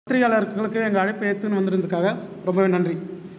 பத்திரிகையாளர்களுக்கு எங்கள் அழைப்பை ஏற்றுன்னு வந்திருந்ததுக்காக ரொம்பவே நன்றி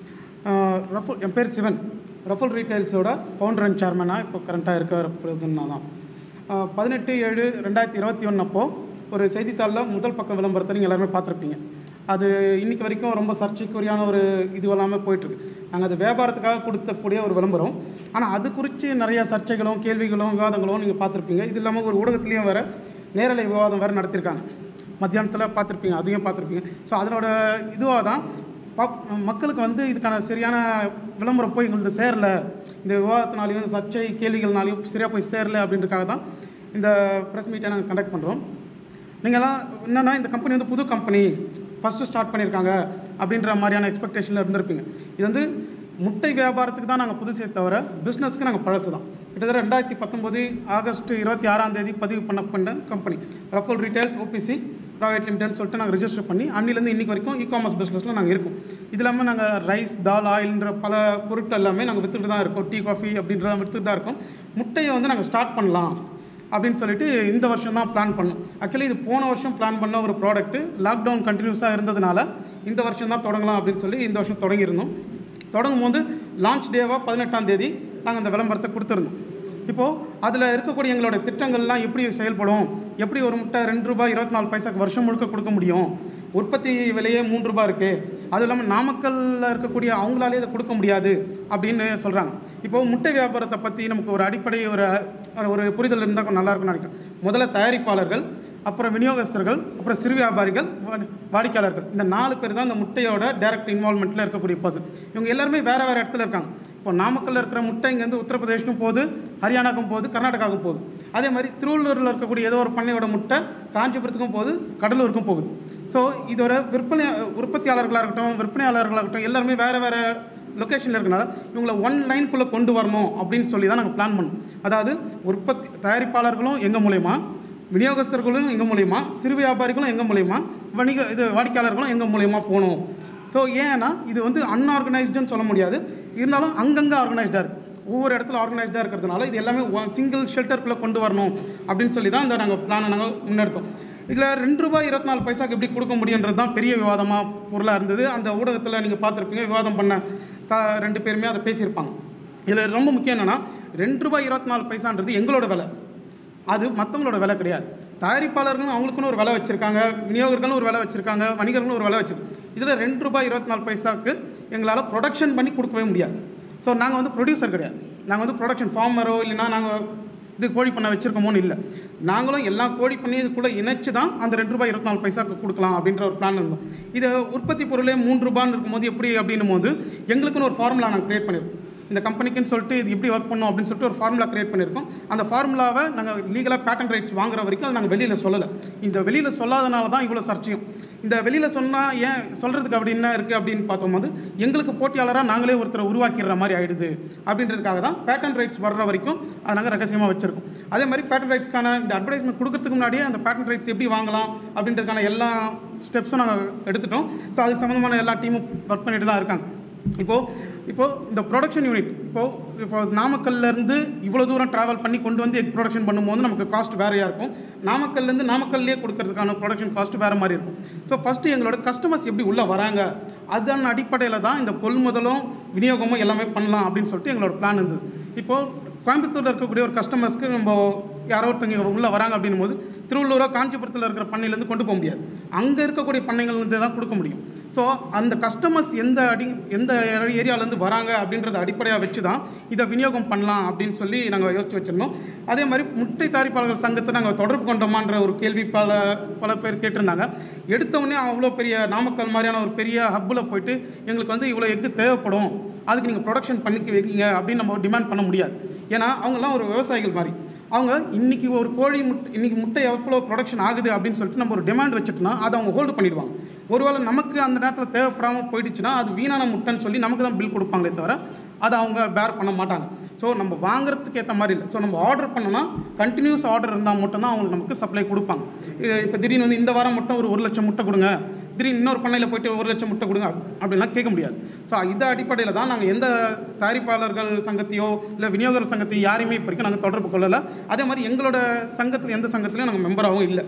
ஆஹ் ரஃபுல் என் பேர் சிவன் ரஃபுல் ரீட்டைல்ஸோட ஃபவுண்டர் அண்ட் சேர்மனாக இப்போ கரண்ட்டாக இருக்க பர்சன் நான் தான் ஆஹ் பதினெட்டு ஏழு ரெண்டாயிரத்தி இருபத்தி ஒன்று அப்போ ஒரு செய்தித்தாளில் முதல் பக்கம் விளம்பரத்தை நீங்கள் எல்லாருமே பார்த்துருப்பீங்க அது இன்னைக்கு வரைக்கும் ரொம்ப சர்ச்சைக்குரியான ஒரு இது எல்லாமே போயிட்டுருக்கு நாங்கள் அது வியாபாரத்துக்காக கொடுத்தக்கூடிய ஒரு விளம்பரம் ஆனால் அது குறித்து நிறைய சர்ச்சைகளும் கேள்விகளும் விவாதங்களும் நீங்கள் பார்த்துருப்பீங்க இது இல்லாமல் ஒரு ஊடகத்துலேயும் வேறு நேரலை விவாதம் வேறு நடத்தியிருக்காங்க மத்தியானத்தில் பார்த்துருப்பீங்க அதையும் பார்த்துருப்பீங்க ஸோ அதனோட இதுவாக தான் பாப் மக்களுக்கு வந்து இதுக்கான சரியான விளம்பரம் போய் எங்களுக்கு சேரல இந்த விவாதத்தினாலையும் சர்ச்சை கேள்விகள்னாலையும் சரியாக போய் சேரல அப்படின்றதுக்காக தான் இந்த ப்ரெஸ் மீட்டை நாங்கள் கண்டக்ட் பண்ணுறோம் நீங்கள்லாம் என்னென்னா இந்த கம்பெனி வந்து புது கம்பெனி ஃபஸ்ட்டு ஸ்டார்ட் பண்ணியிருக்காங்க அப்படின்ற மாதிரியான எக்ஸ்பெக்டேஷனில் இருந்திருப்பீங்க இது வந்து முட்டை வியாபாரத்துக்கு தான் நாங்கள் புதுசே தவிர பிஸ்னஸ்க்கு நாங்கள் பழசு தான் கிட்டத்தட்ட ரெண்டாயிரத்தி பத்தொம்போது ஆகஸ்ட் இருபத்தி ஆறாம் தேதி பதிவு பண்ண பண்ண company Rafal retails OPC private லிமிடெட்னு சொல்லிட்டு நாங்கள் ரிஜிஸ்டர் பண்ணி அன்னிலேருந்து இன்னைக்கு வரைக்கும் இ காமர்ஸ் பிஸ்னஸில் நாங்கள் இருக்கோம் இது இல்லாமல் நாங்கள் ரைஸ் தால் ஆயில்ன்ற பல பொருட்கள் எல்லாமே நாங்கள் விற்றுட்டு தான் இருக்கோம் டீ காஃபி அப்படின்றத விற்றுட்டு தான் இருக்கோம் முட்டையை வந்து நாங்கள் ஸ்டார்ட் பண்ணலாம் அப்படின்னு சொல்லிட்டு இந்த வருஷம் தான் பிளான் பண்ணோம் ஆக்சுவலி இது போன வருஷம் பிளான் பண்ண ஒரு ப்ராடக்ட்டு லாக்டவுன் கண்டினியூஸாக இருந்ததுனால இந்த வருஷம் தான் தொடங்கலாம் அப்படின்னு சொல்லி இந்த வருஷம் தொடங்கியிருந்தோம் தொடங்கும் போது லான்ச் டேவாக பதினெட்டாம் தேதி நாங்கள் அந்த விளம்பரத்தை கொடுத்துருந்தோம் இப்போது அதில் இருக்கக்கூடிய எங்களோட திட்டங்கள்லாம் எப்படி செயல்படும் எப்படி ஒரு முட்டை ரெண்டு ரூபாய் இருபத்தி நாலு பைசாக்கு வருஷம் முழுக்க கொடுக்க முடியும் உற்பத்தி விலையே மூன்று ரூபாய் இருக்குது அதுவும் இல்லாமல் நாமக்கல்லில் இருக்கக்கூடிய அவங்களாலே இதை கொடுக்க முடியாது அப்படின்னு சொல்கிறாங்க இப்போது முட்டை வியாபாரத்தை பற்றி நமக்கு ஒரு அடிப்படை ஒரு ஒரு புரிதல் இருந்தால் கொஞ்சம் நல்லா இருக்கும்னு நினைக்கிறேன் முதல்ல தயாரிப்பாளர்கள் அப்புறம் விநியோகஸ்தர்கள் அப்புறம் சிறு வியாபாரிகள் வா- வாடிக்கையாளர்கள் இந்த நாலு பேர் தான் இந்த முட்டையோட டைரக்ட் இன்வால்மெண்ட்டில் இருக்கக்கூடிய பர்சன் இவங்க எல்லாருமே வேறு வேறு இடத்துல இருக்காங்க இப்போ நாமக்கல்ல இருக்கிற முட்டை இங்கேருந்து உத்தரப்பிரதேஷ்க்கும் போகுது ஹரியானாக்கும் போகுது கர்நாடகாவுக்கும் போகுது அதே மாதிரி திருவள்ளூரில் இருக்கக்கூடிய ஏதோ ஒரு பண்ணையோட முட்டை காஞ்சிபுரத்துக்கும் போகுது கடலூருக்கும் போகுது ஸோ இதோட விற்பனை உற்பத்தியாளர்களாக இருக்கட்டும் விற்பனையாளர்களாக இருக்கட்டும் எல்லாருமே வேறு வேறு லொக்கேஷனில் இருக்கனால இவங்களை ஒன் லைனுக்குள்ளே கொண்டு வரணும் அப்படின்னு சொல்லி தான் நாங்கள் பிளான் பண்ணோம் அதாவது உற்பத்தி தயாரிப்பாளர்களும் எங்கள் மூலயமா விநியோகஸ்தர்களும் எங்கள் மூலயமா சிறு வியாபாரிகளும் எங்கள் மூலயமா வணிக இது வாடிக்கையாளர்களும் எங்கள் மூலயமா போகணும் ஸோ ஏன்னா இது வந்து அன்ஆர்கனைஸ்டுன்னு சொல்ல முடியாது இருந்தாலும் அங்கங்கே ஆர்கனைஸ்டாக இருக்குது ஒவ்வொரு இடத்துல ஆர்கனைஸ்டாக இருக்கிறதுனால இது எல்லாமே சிங்கிள் ஷெல்டருக்குள்ளே கொண்டு வரணும் அப்படின்னு சொல்லி தான் இந்த நாங்கள் பிளானை நாங்கள் முன்னெடுத்தோம் இதில் ரெண்டு ரூபாய் இருபத்தி நாலு பைசாக்கு எப்படி கொடுக்க முடியுன்றது தான் பெரிய விவாதமாக பொருளாக இருந்தது அந்த ஊடகத்தில் நீங்கள் பார்த்துருப்பீங்க விவாதம் பண்ண த ரெண்டு பேருமே அதை பேசியிருப்பாங்க இதில் ரொம்ப முக்கியம் என்னென்னா ரெண்டு ரூபாய் இருபத்தி நாலு பைசான்றது எங்களோட விலை அது மற்றவங்களோட விலை கிடையாது தயாரிப்பாளர்களும் அவங்களுக்குன்னு ஒரு விலை வச்சுருக்காங்க விநியோகர்களும் ஒரு விலை வச்சுருக்காங்க வணிகர்களும் ஒரு விலை வச்சுருக்காங்க இதில் ரெண்டு ரூபாய் இருபத்தி நாலு பைசாவுக்கு எங்களால் ப்ரொடக்ஷன் பண்ணி கொடுக்கவே முடியாது ஸோ நாங்கள் வந்து ப்ரொடியூசர் கிடையாது நாங்கள் வந்து ப்ரொடக்ஷன் ஃபார்மரோ இல்லைன்னா நாங்கள் இது கோழி பண்ணை வச்சுருக்கோமோன்னு இல்லை நாங்களும் எல்லா கோழி பண்ணையும் இது கூட இணைச்சு தான் அந்த ரெண்டு ரூபாய் இருபத்தி நாலு பைசாக்கு கொடுக்கலாம் அப்படின்ற ஒரு பிளான் இருந்தோம் இது உற்பத்தி பொருளே மூன்று ரூபான்னு இருக்கும்போது எப்படி அப்படின்னும் போது எங்களுக்குன்னு ஒரு ஃபார்முலா நாங்கள் க்ரியேட் பண்ணியிருக்கோம் இந்த கம்பெனிக்குன்னு சொல்லிட்டு இது எப்படி ஒர்க் பண்ணோம் அப்படின்னு சொல்லிட்டு ஒரு ஃபார்முலா கிரியேட் பண்ணியிருக்கோம் அந்த ஃபார்முலாவை நாங்கள் லீகலாக பேட்டன் ரைட்ஸ் வாங்குற வரைக்கும் அதை நாங்கள் வெளியில் சொல்லலை இந்த வெளியில் சொல்லாதனால தான் இவ்வளோ சர்ச்சையும் இந்த வெளியில் சொன்னால் ஏன் சொல்கிறதுக்கு அப்படி என்ன இருக்குது அப்படின்னு பார்த்தோம்போது எங்களுக்கு போட்டியாளராக நாங்களே ஒருத்தரை உருவாக்கிடுற மாதிரி ஆயிடுது அப்படின்றதுக்காக தான் பேட்டன் ரைட்ஸ் வர்ற வரைக்கும் அதை நாங்கள் ரகசியமாக வச்சுருக்கோம் அதே மாதிரி பேட்டன் ரைட்ஸ்க்கான இந்த அட்வர்டைஸ்மெண்ட் கொடுக்கறதுக்கு முன்னாடியே அந்த பேட்டன் ரைட்ஸ் எப்படி வாங்கலாம் அப்படின்றதுக்கான எல்லா ஸ்டெப்ஸும் நாங்கள் எடுத்துட்டோம் ஸோ அதுக்கு சம்மந்தமான எல்லா டீமும் ஒர்க் பண்ணிட்டு தான் இருக்காங்க இப்போது இப்போது இந்த ப்ரொடக்ஷன் யூனிட் இப்போது இப்போ நாமக்கல்லேருந்து இவ்வளோ தூரம் ட்ராவல் பண்ணி கொண்டு வந்து எக் ப்ரொடக்ஷன் பண்ணும்போது நமக்கு காஸ்ட் வேறையாக இருக்கும் நாமக்கல்லேருந்து நாமக்கல்லே கொடுக்கறதுக்கான ப்ரொடக்ஷன் காஸ்ட் வேறு மாதிரி இருக்கும் ஸோ ஃபஸ்ட்டு எங்களோட கஸ்டமர்ஸ் எப்படி உள்ளே வராங்க அதன் அடிப்படையில் தான் இந்த கொள்முதலும் விநியோகமும் எல்லாமே பண்ணலாம் அப்படின்னு சொல்லிட்டு எங்களோட பிளான் இருந்தது இப்போது கோயம்புத்தூரில் இருக்கக்கூடிய ஒரு கஸ்டமர்ஸ்க்கு நம்ம யாரோ ஒருத்தங்க உள்ளே வராங்க அப்படின்னும் போது திருவள்ளூரோ காஞ்சிபுரத்தில் இருக்கிற பண்ணையிலேருந்து கொண்டு போக முடியாது அங்கே இருக்கக்கூடிய பண்ணைகள்லேருந்து தான் கொடுக்க முடியும் ஸோ அந்த கஸ்டமர்ஸ் எந்த அடி எந்த ஏரியாவிலேருந்து வராங்க அப்படின்றத அடிப்படையாக வச்சு தான் இதை விநியோகம் பண்ணலாம் அப்படின்னு சொல்லி நாங்கள் யோசிச்சு வச்சுருந்தோம் அதே மாதிரி முட்டை தயாரிப்பாளர்கள் சங்கத்தை நாங்கள் தொடர்பு கொண்டோமான்ற ஒரு கேள்வி பல பல பேர் கேட்டிருந்தாங்க எடுத்தவொடனே அவ்வளோ பெரிய நாமக்கல் மாதிரியான ஒரு பெரிய ஹப்பில் போயிட்டு எங்களுக்கு வந்து இவ்வளோ எக்கு தேவைப்படும் அதுக்கு நீங்கள் ப்ரொடக்ஷன் பண்ணி வைக்கீங்க அப்படின்னு நம்ம டிமாண்ட் பண்ண முடியாது ஏன்னா அவங்கெல்லாம் ஒரு விவசாயிகள் மாதிரி அவங்க இன்றைக்கி ஒரு கோழி முட்டை இன்றைக்கி முட்டை எவ்வளோ ப்ரொடக்ஷன் ஆகுது அப்படின்னு சொல்லிட்டு நம்ம ஒரு டிமாண்ட் வச்சுட்டோம்னா அதை அவங்க ஹோல்டு பண்ணிடுவாங்க ஒருவேளை நமக்கு அந்த நேரத்தில் தேவைப்படாமல் போயிடுச்சுன்னா அது வீணான முட்டைன்னு சொல்லி நமக்கு தான் பில் கொடுப்பாங்களே தவிர அதை அவங்க பேர் பண்ண மாட்டாங்க ஸோ நம்ம வாங்குறதுக்கு ஏற்ற மாதிரி இல்லை ஸோ நம்ம ஆர்டர் பண்ணோன்னா கண்டினியூஸ் ஆர்டர் இருந்தால் மட்டும்தான் அவங்க நமக்கு சப்ளை கொடுப்பாங்க இப்போ திடீர்னு வந்து இந்த வாரம் மட்டும் ஒரு ஒரு லட்சம் முட்டை கொடுங்க திடீர்னு இன்னொரு பண்ணையில் போயிட்டு ஒரு லட்சம் முட்டை கொடுங்க அப்படின்லாம் கேட்க முடியாது ஸோ இந்த அடிப்படையில் தான் நாங்கள் எந்த தயாரிப்பாளர்கள் சங்கத்தையோ இல்லை விநியோகர் சங்கத்தையோ யாரையுமே இப்போ வரைக்கும் நாங்கள் தொடர்பு கொள்ளலை அதே மாதிரி எங்களோட சங்கத்தில் எந்த சங்கத்துலையும் நாங்கள் மெம்பராகவும் இல்லை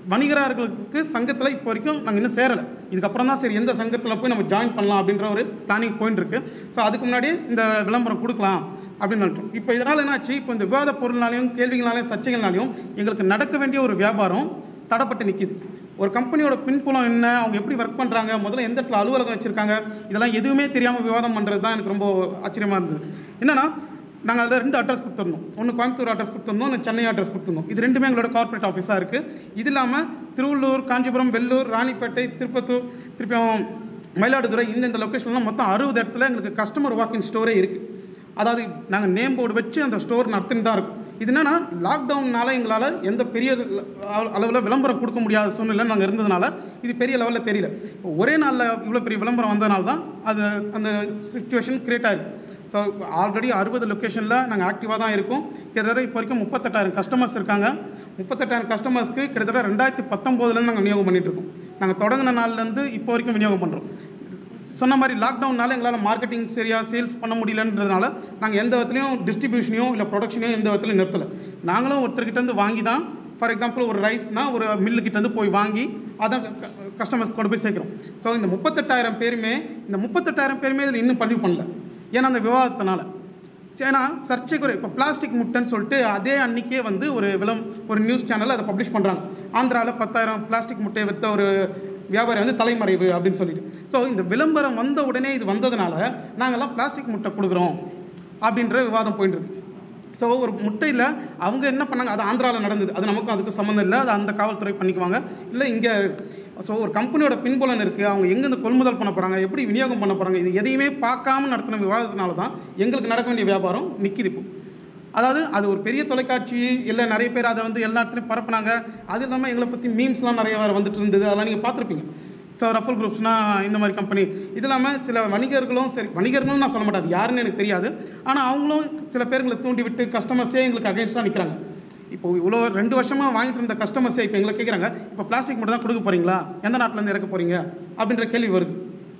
வணிகர்களுக்கு சங்கத்தில் இப்போ வரைக்கும் நாங்கள் இன்னும் சேரலை இதுக்கப்புறம் தான் சரி எந்த சங்கத்தில் போய் நம்ம ஜாயின் பண்ணலாம் அப்படின்ற ஒரு பிளானிங் போயின்னு இருக்கு ஸோ அதுக்கு முன்னாடி இந்த விளம்பரம் கொடுக்கலாம் அப்படின்னு நினைச்சோம் இப்போ இதனால் என்னாச்சு இப்போ இந்த விவாத பொருள்னாலையும் கேள்விகளாலையும் சர்ச்சைகள்னாலையும் எங்களுக்கு நடக்க வேண்டிய ஒரு வியாபாரம் தடப்பட்டு நிற்கிது ஒரு கம்பெனியோட பின்புலம் என்ன அவங்க எப்படி ஒர்க் பண்ணுறாங்க முதல்ல எந்த இடத்துல அலுவலகம் வச்சுருக்காங்க இதெல்லாம் எதுவுமே தெரியாமல் விவாதம் பண்ணுறது தான் எனக்கு ரொம்ப ஆச்சரியமாக இருந்தது என்னென்னா நாங்கள் அதில் ரெண்டு அட்ரஸ் கொடுத்துருந்தோம் ஒன்று கோயம்புத்தூர் அட்ரஸ் கொடுத்துருந்தோம் ஒன்று சென்னை அட்ரஸ் கொடுத்துருந்தோம் இது ரெண்டுமே எங்களோட கார்ப்பரேட் ஆஃபீஸாக இருக்குது இது இல்லாமல் திருவள்ளூர் காஞ்சிபுரம் வெள்ளூர் ராணிப்பேட்டை திருப்பத்தூர் திருப்பியும் மயிலாடுதுறை இந்த இந்த லொக்கேஷன்லாம் மொத்தம் அறுபது இடத்துல எங்களுக்கு கஸ்டமர் வாக்கிங் ஸ்டோரே இருக்குது அதாவது நாங்கள் நேம் போர்டு வச்சு அந்த ஸ்டோர் நடத்தின்னு தான் இருக்கும் இது என்னன்னா லாக்டவுன்னால எங்களால் எந்த பெரிய அளவில் விளம்பரம் கொடுக்க முடியாத சூழ்நிலை நாங்கள் இருந்ததுனால இது பெரிய லெவலில் தெரியல இப்போ ஒரே நாளில் இவ்வளோ பெரிய விளம்பரம் வந்ததுனால தான் அது அந்த சுச்சுவேஷன் கிரியேட் ஆயிருக்கு ஸோ ஆல்ரெடி அறுபது லொக்கேஷனில் நாங்கள் ஆக்டிவாக தான் இருக்கோம் கிட்டத்தட்ட இப்போ வரைக்கும் முப்பத்தெட்டாயிரம் கஸ்டமர்ஸ் இருக்காங்க முப்பத்தெட்டாயிரம் கஸ்டமர்ஸ்க்கு கிட்டத்தட்ட ரெண்டாயிரத்தி பத்தொம்போதுலேருந்து நாங்கள் விநியோகம் பண்ணிட்டு இருக்கோம் நாங்கள் தொடங்கின நாள்லேருந்து இப்போ வரைக்கும் விநியோகம் பண்ணுறோம் சொன்ன மாதிரி லாக்டவுன்னால எங்களால் மார்க்கெட்டிங் சரியாக சேல்ஸ் பண்ண முடியலன்றதுனால நாங்கள் எந்த விதத்துலையும் டிஸ்ட்ரிபியூஷனையும் இல்லை ப்ரொடக்ஷனையும் எந்த விதத்துலையும் நிறுத்தலை நாங்களும் ஒருத்தர்கிட்டேருந்து வாங்கி தான் ஃபார் எக்ஸாம்பிள் ஒரு ரைஸ்னால் ஒரு மில்லுக்கிட்டேருந்து போய் வாங்கி அதை கஸ்டமர்ஸ் கொண்டு போய் சேர்க்குறோம் ஸோ இந்த முப்பத்தெட்டாயிரம் பேருமே இந்த முப்பத்தெட்டாயிரம் பேருமே இதில் இன்னும் பதிவு பண்ணல ஏன்னா அந்த விவாதத்தினால ஏன்னா சர்ச்சைக்குறை இப்போ பிளாஸ்டிக் முட்டைன்னு சொல்லிட்டு அதே அன்னைக்கே வந்து ஒரு விளம் ஒரு நியூஸ் சேனலில் அதை பப்ளிஷ் பண்ணுறாங்க ஆந்திராவில் பத்தாயிரம் பிளாஸ்டிக் முட்டையை விற்ற ஒரு வியாபாரி வந்து தலைமறைவு அப்படின்னு சொல்லிட்டு ஸோ இந்த விளம்பரம் வந்த உடனே இது வந்ததுனால நாங்கள்லாம் பிளாஸ்டிக் முட்டை கொடுக்குறோம் அப்படின்ற விவாதம் போயிட்டு இருக்கு ஸோ ஒரு முட்டையில் அவங்க என்ன பண்ணாங்க அது ஆந்திராவில் நடந்தது அது நமக்கும் அதுக்கு சம்மந்தம் இல்லை அது அந்த காவல்துறை பண்ணிக்குவாங்க இல்லை இங்கே ஸோ ஒரு கம்பெனியோட பின்புலன் இருக்குது அவங்க எங்கேருந்து கொள்முதல் பண்ண போகிறாங்க எப்படி விநியோகம் பண்ண போகிறாங்க இது எதையுமே பார்க்காம நடத்தின விவாதத்தினால தான் எங்களுக்கு நடக்க வேண்டிய வியாபாரம் நிற்கிது இப்போ அதாவது அது ஒரு பெரிய தொலைக்காட்சி இல்லை நிறைய பேர் அதை வந்து எல்லா இடத்துலையும் பரப்புனாங்க அது இல்லாமல் எங்களை பற்றி மீம்ஸ்லாம் நிறைய வேறு வந்துட்டு இருந்தது அதெல்லாம் நீங்கள் பார்த்துருப்பீங்க ஸோ ரஃபல் குரூப்ஸ்னால் இந்த மாதிரி கம்பெனி இது இல்லாமல் சில வணிகர்களும் சரி வணிகர்களும் நான் சொல்ல மாட்டேன் அது யாருன்னு எனக்கு தெரியாது ஆனால் அவங்களும் சில பேருங்களை தூண்டி விட்டு கஸ்டமர்ஸே எங்களுக்கு அகேன்ஸ்டாக நிற்கிறாங்க இப்போ இவ்வளோ ரெண்டு வருஷமாக வாங்கிட்டு இருந்த கஸ்டமர்ஸே இப்போ எங்களை கேட்குறாங்க இப்போ பிளாஸ்டிக் மட்டும் தான் கொடுக்க போகிறீங்களா எந்த நாட்டிலேருந்து இறக்க போகிறீங்க அப்படின்ற கேள்வி வருது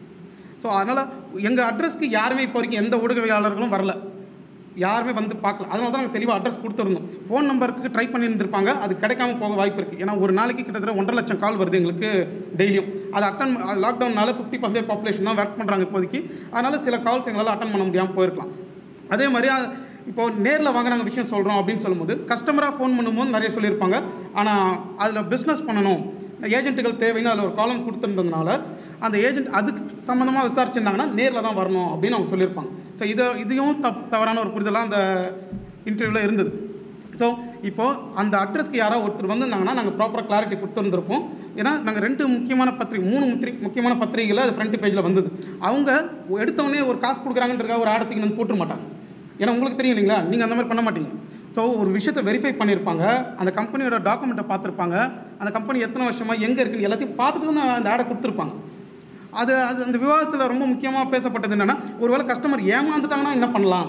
ஸோ அதனால் எங்கள் அட்ரஸ்க்கு யாருமே இப்போ வரைக்கும் எந்த ஊடகவியாளர்களும் வரல யாருமே வந்து பார்க்கல அதனால தான் நாங்கள் தெளிவாக அட்ரஸ் கொடுத்துருந்தோம் ஃபோன் நம்பருக்கு ட்ரை பண்ணியிருந்திருப்பாங்க அது கிடைக்காம போக வாய்ப்பு இருக்குது ஏன்னா ஒரு நாளைக்கு கிட்டத்தட்ட ஒன்றரை லட்சம் கால் வருது எங்களுக்கு டெய்லியும் அது அட்டன் லாக்டவுனால ஃபிஃப்டி பர்சன்டேஜ் பாப்புலேஷன் தான் ஒர்க் பண்ணுறாங்க இப்போதைக்கு அதனால் சில கால்ஸ் எங்களால் அட்டன் பண்ண முடியாமல் போயிருக்கலாம் அதே மாதிரி அ- இப்போ நேரில் வாங்க நாங்கள் விஷயம் சொல்கிறோம் அப்படின்னு சொல்லும்போது கஸ்டமராக ஃபோன் பண்ணும்போது நிறைய சொல்லியிருப்பாங்க ஆனால் அதில் பிஸ்னஸ் பண்ணணும் ஏஜென்ட்டுகள் தேவைன்னு அதில் ஒரு காலம் கொடுத்துருந்ததுனால அந்த ஏஜென்ட் அதுக்கு சம்மந்தமாக விசாரிச்சிருந்தாங்கன்னா நேரில் தான் வரணும் அப்படின்னு அவங்க சொல்லியிருப்பாங்க ஸோ இதை இதையும் தப் தவறான ஒரு புரிதலாக அந்த இன்டர்வியூவில் இருந்தது ஸோ இப்போது அந்த அட்ரஸ்க்கு யாரோ ஒருத்தர் வந்திருந்தாங்கன்னா நாங்கள் ப்ராப்பராக கிளாரிட்டி கொடுத்துருந்துருப்போம் ஏன்னா நாங்கள் ரெண்டு முக்கியமான பத்திரிகை மூணு முத்திரி முக்கியமான பத்திரிகைகள் அது ஃப்ரண்ட் பேஜில் வந்தது அவங்க எடுத்தவொடனே ஒரு காசு கொடுக்குறாங்கன்றதுக்காக ஒரு ஆடத்துக்கு வந்து போட்டுற மாட்டாங்க ஏன்னா உங்களுக்கு தெரியும் இல்லைங்களா நீங்கள் அந்த மாதிரி பண்ண மாட்டீங்க ஸோ ஒரு விஷயத்தை வெரிஃபை பண்ணியிருப்பாங்க அந்த கம்பெனியோட டாக்குமெண்ட்டை பார்த்துருப்பாங்க அந்த கம்பெனி எத்தனை வருஷமாக எங்கே இருக்குன்னு எல்லாத்தையும் பார்த்துட்டு தான் அந்த ஆடை கொடுத்துருப்பாங்க அது அது அந்த விவாதத்தில் ரொம்ப முக்கியமாக பேசப்பட்டது என்னென்னா ஒருவேளை கஸ்டமர் ஏமாந்துட்டாங்கன்னா என்ன பண்ணலாம்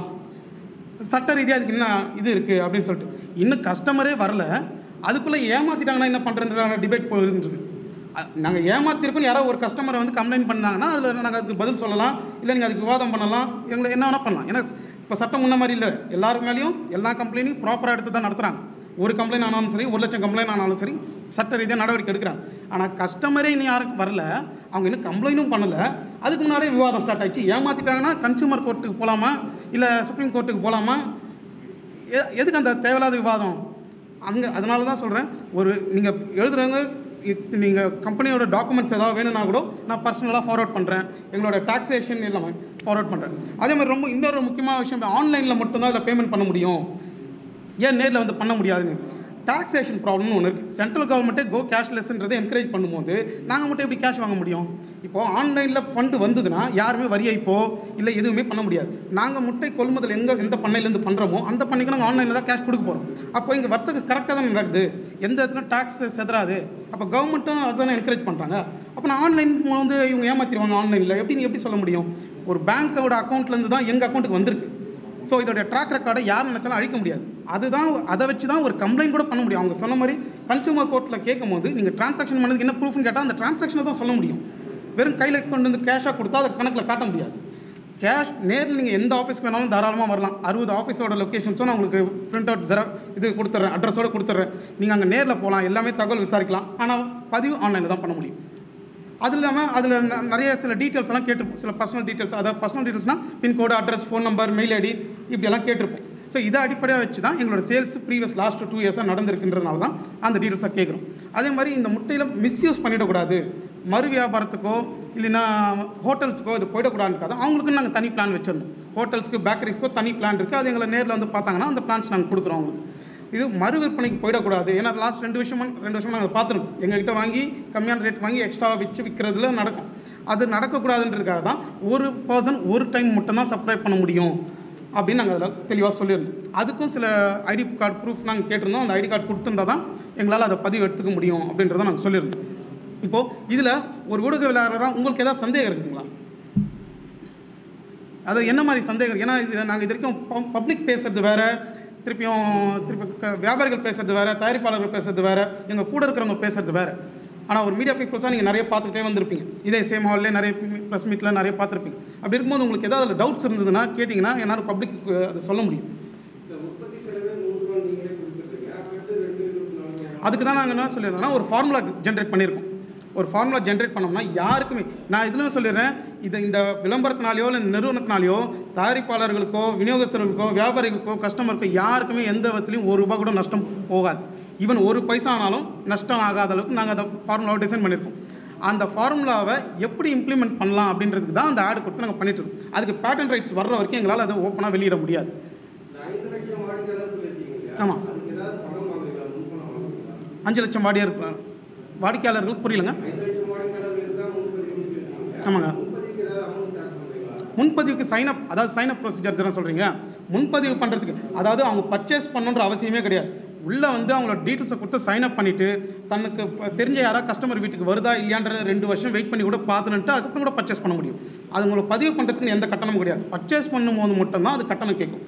சட்ட ரீதியாக அதுக்கு என்ன இது இருக்குது அப்படின்னு சொல்லிட்டு இன்னும் கஸ்டமரே வரல அதுக்குள்ளே ஏமாற்றிட்டாங்கன்னா என்ன பண்ணுறதுன்ற டிபேட் போயிருந்துருக்கு நாங்கள் ஏமாத்திருக்கோம் யாரோ ஒரு கஸ்டமரை வந்து கம்ப்ளைண்ட் பண்ணாங்கன்னா அதில் நாங்கள் அதுக்கு பதில் சொல்லலாம் இல்லை நீங்கள் அதுக்கு விவாதம் பண்ணலாம் எங்களை என்ன வேணால் பண்ணலாம் ஏன்னா இப்போ சட்டம் முன்ன மாதிரி இல்லை எல்லாரும் மேலேயும் எல்லா கம்ப்ளைண்ட்டையும் ப்ராப்பராக எடுத்து தான் நடத்துகிறாங்க ஒரு கம்ப்ளைண்ட் ஆனாலும் சரி ஒரு லட்சம் கம்ப்ளைண்ட் ஆனாலும் சரி சட்ட ரீதியாக நடவடிக்கை எடுக்கிறாங்க ஆனால் கஸ்டமரே இன்னும் யாருக்கும் வரல அவங்க இன்னும் கம்ப்ளைண்ட்டும் பண்ணலை அதுக்கு முன்னாடியே விவாதம் ஸ்டார்ட் ஆயிடுச்சு ஏமாற்றிட்டாங்கன்னா கன்சூமர் கோர்ட்டுக்கு போகலாமா இல்லை சுப்ரீம் கோர்ட்டுக்கு போகலாமா எ- எதுக்கு அந்த தேவையில்லாத விவாதம் அங்கே அதனால தான் சொல்கிறேன் ஒரு நீங்கள் எழுதுறவங்க நீங்கள் கம்பெனியோட டாக்குமெண்ட்ஸ் ஏதாவது வேணும்னா கூட நான் பர்சனலாக ஃபார்வர்ட் பண்ணுறேன் எங்களோட டாக்ஸேஷன் எல்லாமே ஃபார்வர்ட் பண்ணுறேன் அதே மாதிரி ரொம்ப இன்னொரு முக்கியமான விஷயம் ஆன்லைனில் மட்டும்தான் இதில் பேமெண்ட் பண்ண முடியும் ஏன் நேரில் வந்து பண்ண முடியாதுன்னு டாக்ஸேஷன் ப்ராப்ளம்னு ஒன்று இருக்குது சென்ட்ரல் கவர்மெண்ட்டே கோ கேஷ்லெஸ்ன்றதை என்கரேஜ் பண்ணும்போது நாங்கள் மட்டும் எப்படி கேஷ் வாங்க முடியும் இப்போது ஆன்லைனில் ஃபண்டு வந்ததுன்னா யாருமே வரி ஐப்போ இல்லை எதுவுமே பண்ண முடியாது நாங்கள் முட்டை கொள்முதல் எங்கே எந்த பண்ணையிலேருந்து பண்ணுறோமோ அந்த பண்ணைக்கு நாங்கள் ஆன்லைனில் தான் கேஷ் கொடுக்க போகிறோம் அப்போ இங்கே வர்த்தகம் கரெக்டாக தான் நடக்குது எந்த இடத்துல டாக்ஸ் செதறாது அப்போ கவர்மெண்ட்டும் அதுதானே என்கரேஜ் பண்ணுறாங்க அப்போ நான் ஆன்லைன் வந்து இவங்க ஏமாற்றிடுவாங்க ஆன்லைனில் எப்படி நீ எப்படி சொல்ல முடியும் ஒரு பேங்க்கோட அக்கௌண்ட்லேருந்து தான் எங்கள் அக்கௌண்ட்டுக்கு வந்திருக்கு ஸோ இதோட ட்ராக் ரெக்கார்டை யார் நினச்சாலும் அழிக்க முடியாது அதுதான் அதை வச்சு தான் ஒரு கம்ப்ளைண்ட் கூட பண்ண முடியும் அவங்க சொன்ன மாதிரி கன்சூமர் கோர்ட்டில் கேட்கும் போது நீங்கள் ட்ரான்சாக்ஷன் பண்ணதுக்கு என்ன ப்ரூஃப்னு கேட்டால் அந்த ட்ரான்சாக்ஷனை தான் சொல்ல முடியும் வெறும் கையில் கொண்டு வந்து கேஷாக கொடுத்தா அதை கணக்கில் காட்ட முடியாது கேஷ் நேரில் நீங்கள் எந்த ஆஃபீஸ்க்கு வேணாலும் தாராளமாக வரலாம் அறுபது ஆஃபீஸோட லொக்கேஷன்ஸும் நான் உங்களுக்கு பிரிண்ட் அவுட் ஜெரா இது கொடுத்துட்றேன் அட்ரஸோடு கொடுத்துட்றேன் நீங்கள் அங்கே நேரில் போகலாம் எல்லாமே தகவல் விசாரிக்கலாம் ஆனால் பதிவு ஆன்லைனில் தான் பண்ண முடியும் அது இல்லாமல் அதில் நிறைய சில டீட்டெயில்ஸ் எல்லாம் கேட்டிருப்போம் சில பர்சனல் டீட்டெயில்ஸ் அதாவது பர்சனல் டீட்டெயில்ஸ்னால் pincode address phone number mail ID இப்படியெல்லாம் கேட்டிருப்போம் ஸோ இதை அடிப்படையாக வச்சு தான் எங்களோட சேல்ஸ் ப்ரீவியஸ் லாஸ்ட் டூ இயர்ஸாக நடந்திருக்குன்றதுனால தான் அந்த டீட்டெயில்ஸை கேட்குறோம் அதே மாதிரி இந்த முட்டையில் மிஸ்யூஸ் பண்ணிடக்கூடாது மறு வியாபாரத்துக்கோ இல்லைன்னா ஹோட்டல்ஸுக்கோ இது போயிடக்கூடாதுக்காக அவங்களுக்கு நாங்கள் தனி பிளான் வச்சிருந்தோம் ஹோட்டல்ஸ்க்கு பேக்கரிஸ்க்கோ தனி பிளான் இருக்குது அது எங்களை நேரில் வந்து பார்த்தாங்கன்னா அந்த பிளான்ஸ் நாங்கள் கொடுக்குறோம் அவங்களுக்கு இது மறு விற்பனைக்கு போயிடக்கூடாது ஏன்னா லாஸ்ட் ரெண்டு வருஷமா ரெண்டு வருஷமா நாங்கள் பார்த்துருக்கோம் எங்ககிட்ட வாங்கி கம்மியான ரேட் வாங்கி எக்ஸ்ட்ரா வச்சு விற்கிறதுல நடக்கும் அது நடக்கக்கூடாதுன்றதுக்காக தான் ஒரு பர்சன் ஒரு டைம் மட்டும்தான் சப்ஸ்கிரைப் பண்ண முடியும் அப்படின்னு நாங்கள் அதில் தெளிவாக சொல்லியிருந்தோம் அதுக்கும் சில ஐடி கார்டு ப்ரூஃப் நாங்கள் கேட்டிருந்தோம் அந்த ஐடி கார்டு கொடுத்துருந்தா தான் எங்களால் அதை பதிவு எடுத்துக்க முடியும் அப்படின்றத நாங்கள் சொல்லியிருந்தோம் இப்போது இதில் ஒரு ஊடக விளையாடுறா உங்களுக்கு ஏதாவது சந்தேகம் இருக்குதுங்களா அது என்ன மாதிரி சந்தேகம் இருக்கு? ஏன்னா இதில் நாங்கள் இது வரைக்கும் பப்ளிக் பேசுறது வேற திருப்பியும் திருப்பி க- வியாபாரிகள் பேசுறது வேற தயாரிப்பாளர்கள் பேசுறது வேற எங்கள் கூட இருக்கிறவங்க பேசுறது வேற ஆனால் ஒரு மீடியா பீப்புள்ஸாக நீங்கள் நிறைய பார்த்துக்கிட்டே வந்திருப்பீங்க இதே சேம் ஹால்லே நிறைய ப்ரெஸ் மீட்டில் நிறைய பார்த்துருப்பீங்க அப்படி இருக்கும்போது உங்களுக்கு ஏதாவது அதில் டவுட்ஸ் இருந்ததுன்னா கேட்டிங்கன்னா என்னால் பப்ளிக் அதை சொல்ல முடியும் இந்த உற்பத்தி செலவே நூறு ரூபா நீங்களே கொடுத்துருக்கீங்க அப்போ ரெண்டு இருபத்தி நாலு அதுக்கு தான் நாங்கள் என்ன சொல்லிடுறோம்னா ஒரு ஃபார்முலா ஜென்ரேட் பண்ணியிருக்கோம் ஒரு ஃபார்முலா ஜென்ரேட் பண்ணோம்னா யாருக்குமே நான் இதுலையும் சொல்லிடுறேன் இது இந்த விளம்பரத்தினாலேயோ இல்லை இந்த நிறுவனத்தினாலேயோ தயாரிப்பாளர்களுக்கோ விநியோகஸ்தர்களுக்கோ வியாபாரிகளுக்கோ கஸ்டமருக்கோ யாருக்குமே எந்த விதத்துலையும் ஒரு ரூபா கூட நஷ்டம் போகாது ஈவன் ஒரு பைசா ஆனாலும் நஷ்டம் ஆகாத அளவுக்கு நாங்கள் அந்த ஃபார்முலாவை டிசைன் பண்ணியிருக்கோம் அந்த ஃபார்முலாவை எப்படி இம்ப்ளிமெண்ட் பண்ணலாம் அப்படின்றதுக்கு தான் அந்த ஆடு கொடுத்து நாங்கள் பண்ணிட்டு இருக்கோம் அதுக்கு பேட்டன் ரைட்ஸ் வர்ற வரைக்கும் எங்களால் அதை ஓப்பனாக வெளியிட முடியாது இந்த ஐந்து லட்சம் வாடிக்கையாளர் சொல்லியிருக்கீங்க இல்லையா ஆமாம். அதுக்கு ஏதாவது பணம் வாங்குறீங்களா முன்பணம் வாங்குறீங்களா அஞ்சு லட்சம் வாடியார் வாடிக்கையாளர்கள் புரியலங்க ஐந்து லட்சம் வாடிக்கையாளர்களுக்கு தான் முன்பதிவுன்னு சொல்லியிருக்கீங்க ஆமாங்க முன்பதிவுக்கு ஏதாவது அமௌண்ட் சார்ஜ் பண்ணுறீங்களா முன்பதிவுக்கு சைன் அப் அதாவது சைன் அப் ப்ரொசீஜர் தானே சொல்கிறீங்க முன்பதிவு பண்ணுறதுக்கு அதாவது அவங்க பர்ச்சேஸ் பண்ணணுன்ற அவசியமே கிடையாது உள்ளே வந்து அவங்களோட டீட்டெயில்ஸை கொடுத்து சைன் அப் பண்ணிவிட்டு தனக்கு ப- தெரிஞ்ச யாராவது கஸ்டமர் வீட்டுக்கு வருதா இல்லையான்ற ரெண்டு வருஷம் வெயிட் பண்ணி கூட பார்த்துன்ட்டு அதுக்கப்புறம் கூட பர்ச்சேஸ் பண்ண முடியும் அது உங்களை பதிவு பண்ணுறதுக்கு எந்த கட்டணமும் கிடையாது பர்ச்சேஸ் பண்ணும்போது மட்டும்தான் அது கட்டணம் கேட்கும்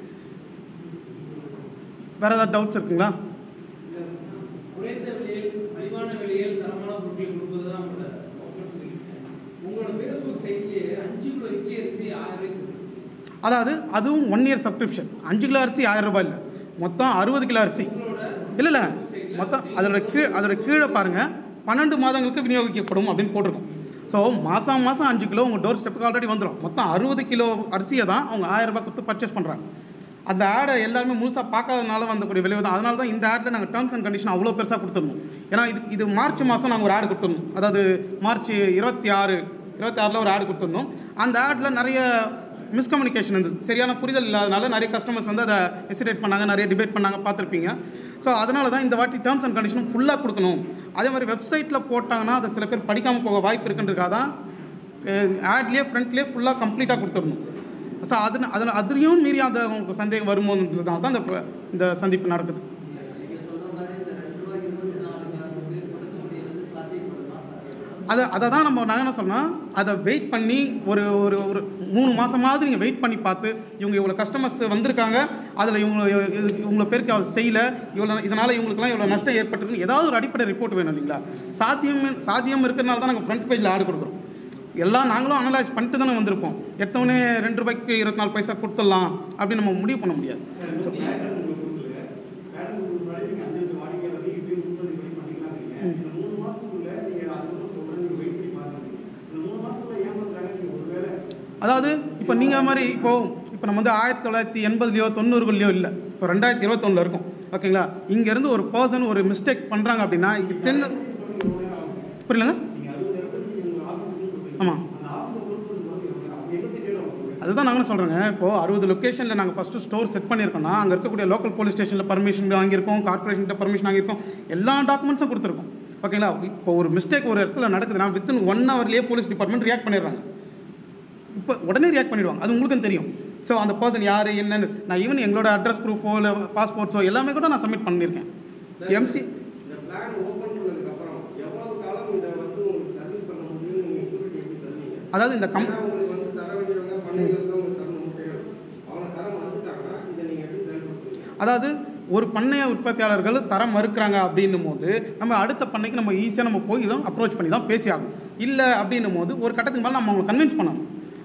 வேறு ஏதாவது டவுட்ஸ் இருக்குங்களா குறைந்த விலையில் மலிவான விலையில் தரமான பொருட்களை கொடுப்பது தான் உங்களோட நோக்கம்னு சொல்லியிருக்கேன் உங்களோட ஃபேஸ்புக் சைட்லேயே அஞ்சு கிலோ இட்லி அரிசி ஆயிரம் ரூபாய்க்கு கொடுத்துருக்கீங்க. அதாவது அதுவும் ஒன் இயர் சப்ஸ்கிரிப்ஷன் அஞ்சு கிலோ அரிசி ஆயிரம் ரூபாய் இல்லை மொத்தம் அறுபது கிலோ அரிசி இல்லை இல்லை மொத்தம் அதோட கீழ் அதோட கீழே பாருங்கள் பன்னெண்டு மாதங்களுக்கு விநியோகிக்கப்படும் அப்படின்னு போட்டிருக்கோம் ஸோ மாதம் மாதம் அஞ்சு கிலோ உங்கள் டோர் ஸ்டெப்புக்கு ஆல்ரெடி வந்துடும் மொத்தம் அறுபது கிலோ அரிசியை தான் அவங்க ஆயிரம் ரூபாய் கொடுத்து பர்ச்சேஸ் பண்ணுறாங்க அந்த ஆடை எல்லாருமே முழுசாக பார்க்காதனால வந்தக்கூடிய விளைவு தான் அதனால தான் இந்த ஆடில் நாங்கள் டேர்ம்ஸ் அண்ட் கண்டிஷன் அவ்வளோ பெருசாக கொடுத்துருந்தோம் ஏன்னா இது இது மார்ச் மாதம் நாங்கள் ஒரு ஆடு கொடுத்துருந்தோம் அதாவது மார்ச் இருபத்தி ஆறு இருபத்தி ஆறில் ஒரு ஆடு கொடுத்துருந்தோம் அந்த ஆடில் நிறைய மிஸ்கம்யூனிகேஷன் இருந்தது சரியான புரிதல் இல்லாதனால நிறைய கஸ்டமர்ஸ் வந்து அதை ஹெசிடேட் பண்ணாங்க நிறைய டிபேட் பண்ணாங்க பார்த்துருப்பீங்க ஸோ அதனால தான் இந்த வாட்டி டேர்ம்ஸ் அண்ட் கண்டிஷனும் ஃபுல்லாக கொடுக்கணும் அதே மாதிரி வெப்சைட்டில் போட்டாங்கன்னா அதை சில பேர் படிக்காமல் போக வாய்ப்பு இருக்குன்றதுக்காக தான் ஆட்லேயே ஃப்ரண்ட்லேயே ஃபுல்லாக கம்ப்ளீட்டாக கொடுத்துடணும் ஸோ அது அதில் அதுலேயும் மீறி அந்த உங்களுக்கு சந்தேகம் வரும்போதுன்றதுனால தான் இந்த ப- இந்த சந்திப்பு நடக்குது நீங்க சொல்ற மாதிரி இந்த ரெண்டு ரூபாய் இருபத்தி நாலு காசுக்கு கொடுக்க முடியாது சாத்தியப்படுமா அதை அதை தான் நம்ம நாங்கள் என்ன சொன்னோம் அதை வெயிட் பண்ணி ஒரு ஒரு ஒரு மூணு மாதமாவது நீங்கள் வெயிட் பண்ணி பார்த்து இவங்க இவ்வளோ கஸ்டமர்ஸ் வந்திருக்காங்க அதில் இவங்க இது- இவங்கள பேருக்கு அவர் செய்யலை இவ்வளோ இதனால் இவங்களுக்குலாம் இவ்வளோ நஷ்டம் ஏற்பட்டிருக்கு ஏதாவது ஒரு அடிப்படை ரிப்போர்ட் வேணும் இல்லைங்களா சாத்தியம் சாத்தியம் இருக்கிறனால தான் நாங்கள் ஃப்ரண்ட் பேஜில் ஆடு கொடுக்குறோம் எல்லாம் நாங்களும் அனலைஸ் பண்ணிட்டு தானே வந்திருப்போம் எடுத்தவொடனே ரெண்டு ரூபாய்க்கு இருபத்தி நாலு பைசா கொடுத்துடலாம் அப்படின்னு நம்ம முடிவு பண்ண முடியாது ஸோ அதாவது இப்போ நீங்கள் மாதிரி இப்போது இப்போ நம்ம வந்து ஆயிரத்தி தொள்ளாயிரத்தி எண்பதுலையோ தொண்ணூறுகள்லையோ இல்லை இப்போ ரெண்டாயிரத்தி இருபத்தொன்னில் இருக்கும் ஓகேங்களா இங்கேருந்து ஒரு பர்சன் ஒரு மிஸ்டேக் பண்ணுறாங்க அப்படின்னா இப்போ தென் புரியலங்க ஆமாம் அதுதான் நாங்களும் சொல்கிறேங்க இப்போது அறுபது லொக்கேஷனில் நாங்கள் ஃபஸ்ட்டு ஸ்டோர் செட் பண்ணியிருக்கோம்னா அங்கே இருக்கக்கூடிய லோக்கல் போலீஸ் ஸ்டேஷனில் பர்மிஷன் வாங்கியிருக்கோம் கார்ப்பரேஷன்கிட்ட பர்மிஷன் வாங்கியிருக்கோம் எல்லா டாக்குமெண்ட்ஸும் கொடுத்துருக்கோம் ஓகேங்களா இப்போ ஒரு மிஸ்டேக் ஒரு இடத்துல நடக்குதுன்னா வித்தின் ஒன் ஹவர்லேயே போலீஸ் டிபார்ட்மெண்ட் ரியாக்ட் பண்ணிடுறாங்க இப்போ உடனே ரியாக்ட் பண்ணிடுவாங்க அது உங்களுக்கும் தெரியும் ஸோ அந்த பர்சன் யார் என்னன்னு நான் ஈவன் எங்களோட அட்ரஸ் ப்ரூஃபோ இல்லை பாஸ்போர்ட்ஸோ எல்லாமே கூட நான் சப்மிட் பண்ணியிருக்கேன் எம்சி இந்த பிளான் ஓப்பன் பண்ணதுக்கு அப்புறம் எவ்வளவு காலம் இதை வந்து உங்களுக்கு சர்வீஸ் பண்ண முடியும்னு நீங்க ஷூரிட்டி எப்படி தருவீங்க அதாவது இந்த கம் ஏன்னா உங்களுக்கு வந்து தர வேண்டியவங்க பண்ணைகள் தான் உங்களுக்கு தரணும் முட்டைகள் அவங்க தரம் வந்துட்டாங்கன்னா இதை நீங்க எப்படி செயல்படுத்துவீங்க அதாவது ஒரு பண்ணைய உற்பத்தியாளர்கள் தரம் மறுக்கிறாங்க அப்படின்னும் போது நம்ம அடுத்த பண்ணைக்கு நம்ம ஈஸியாக நம்ம போய் தான் அப்ரோச் பண்ணி தான் பேசி ஆகணும் இல்லை அப்படின்னும் போது ஒரு கட்டத்துக்கு மேலே நம்ம அவங்களை கன்வின்ஸ் பண்ணணும்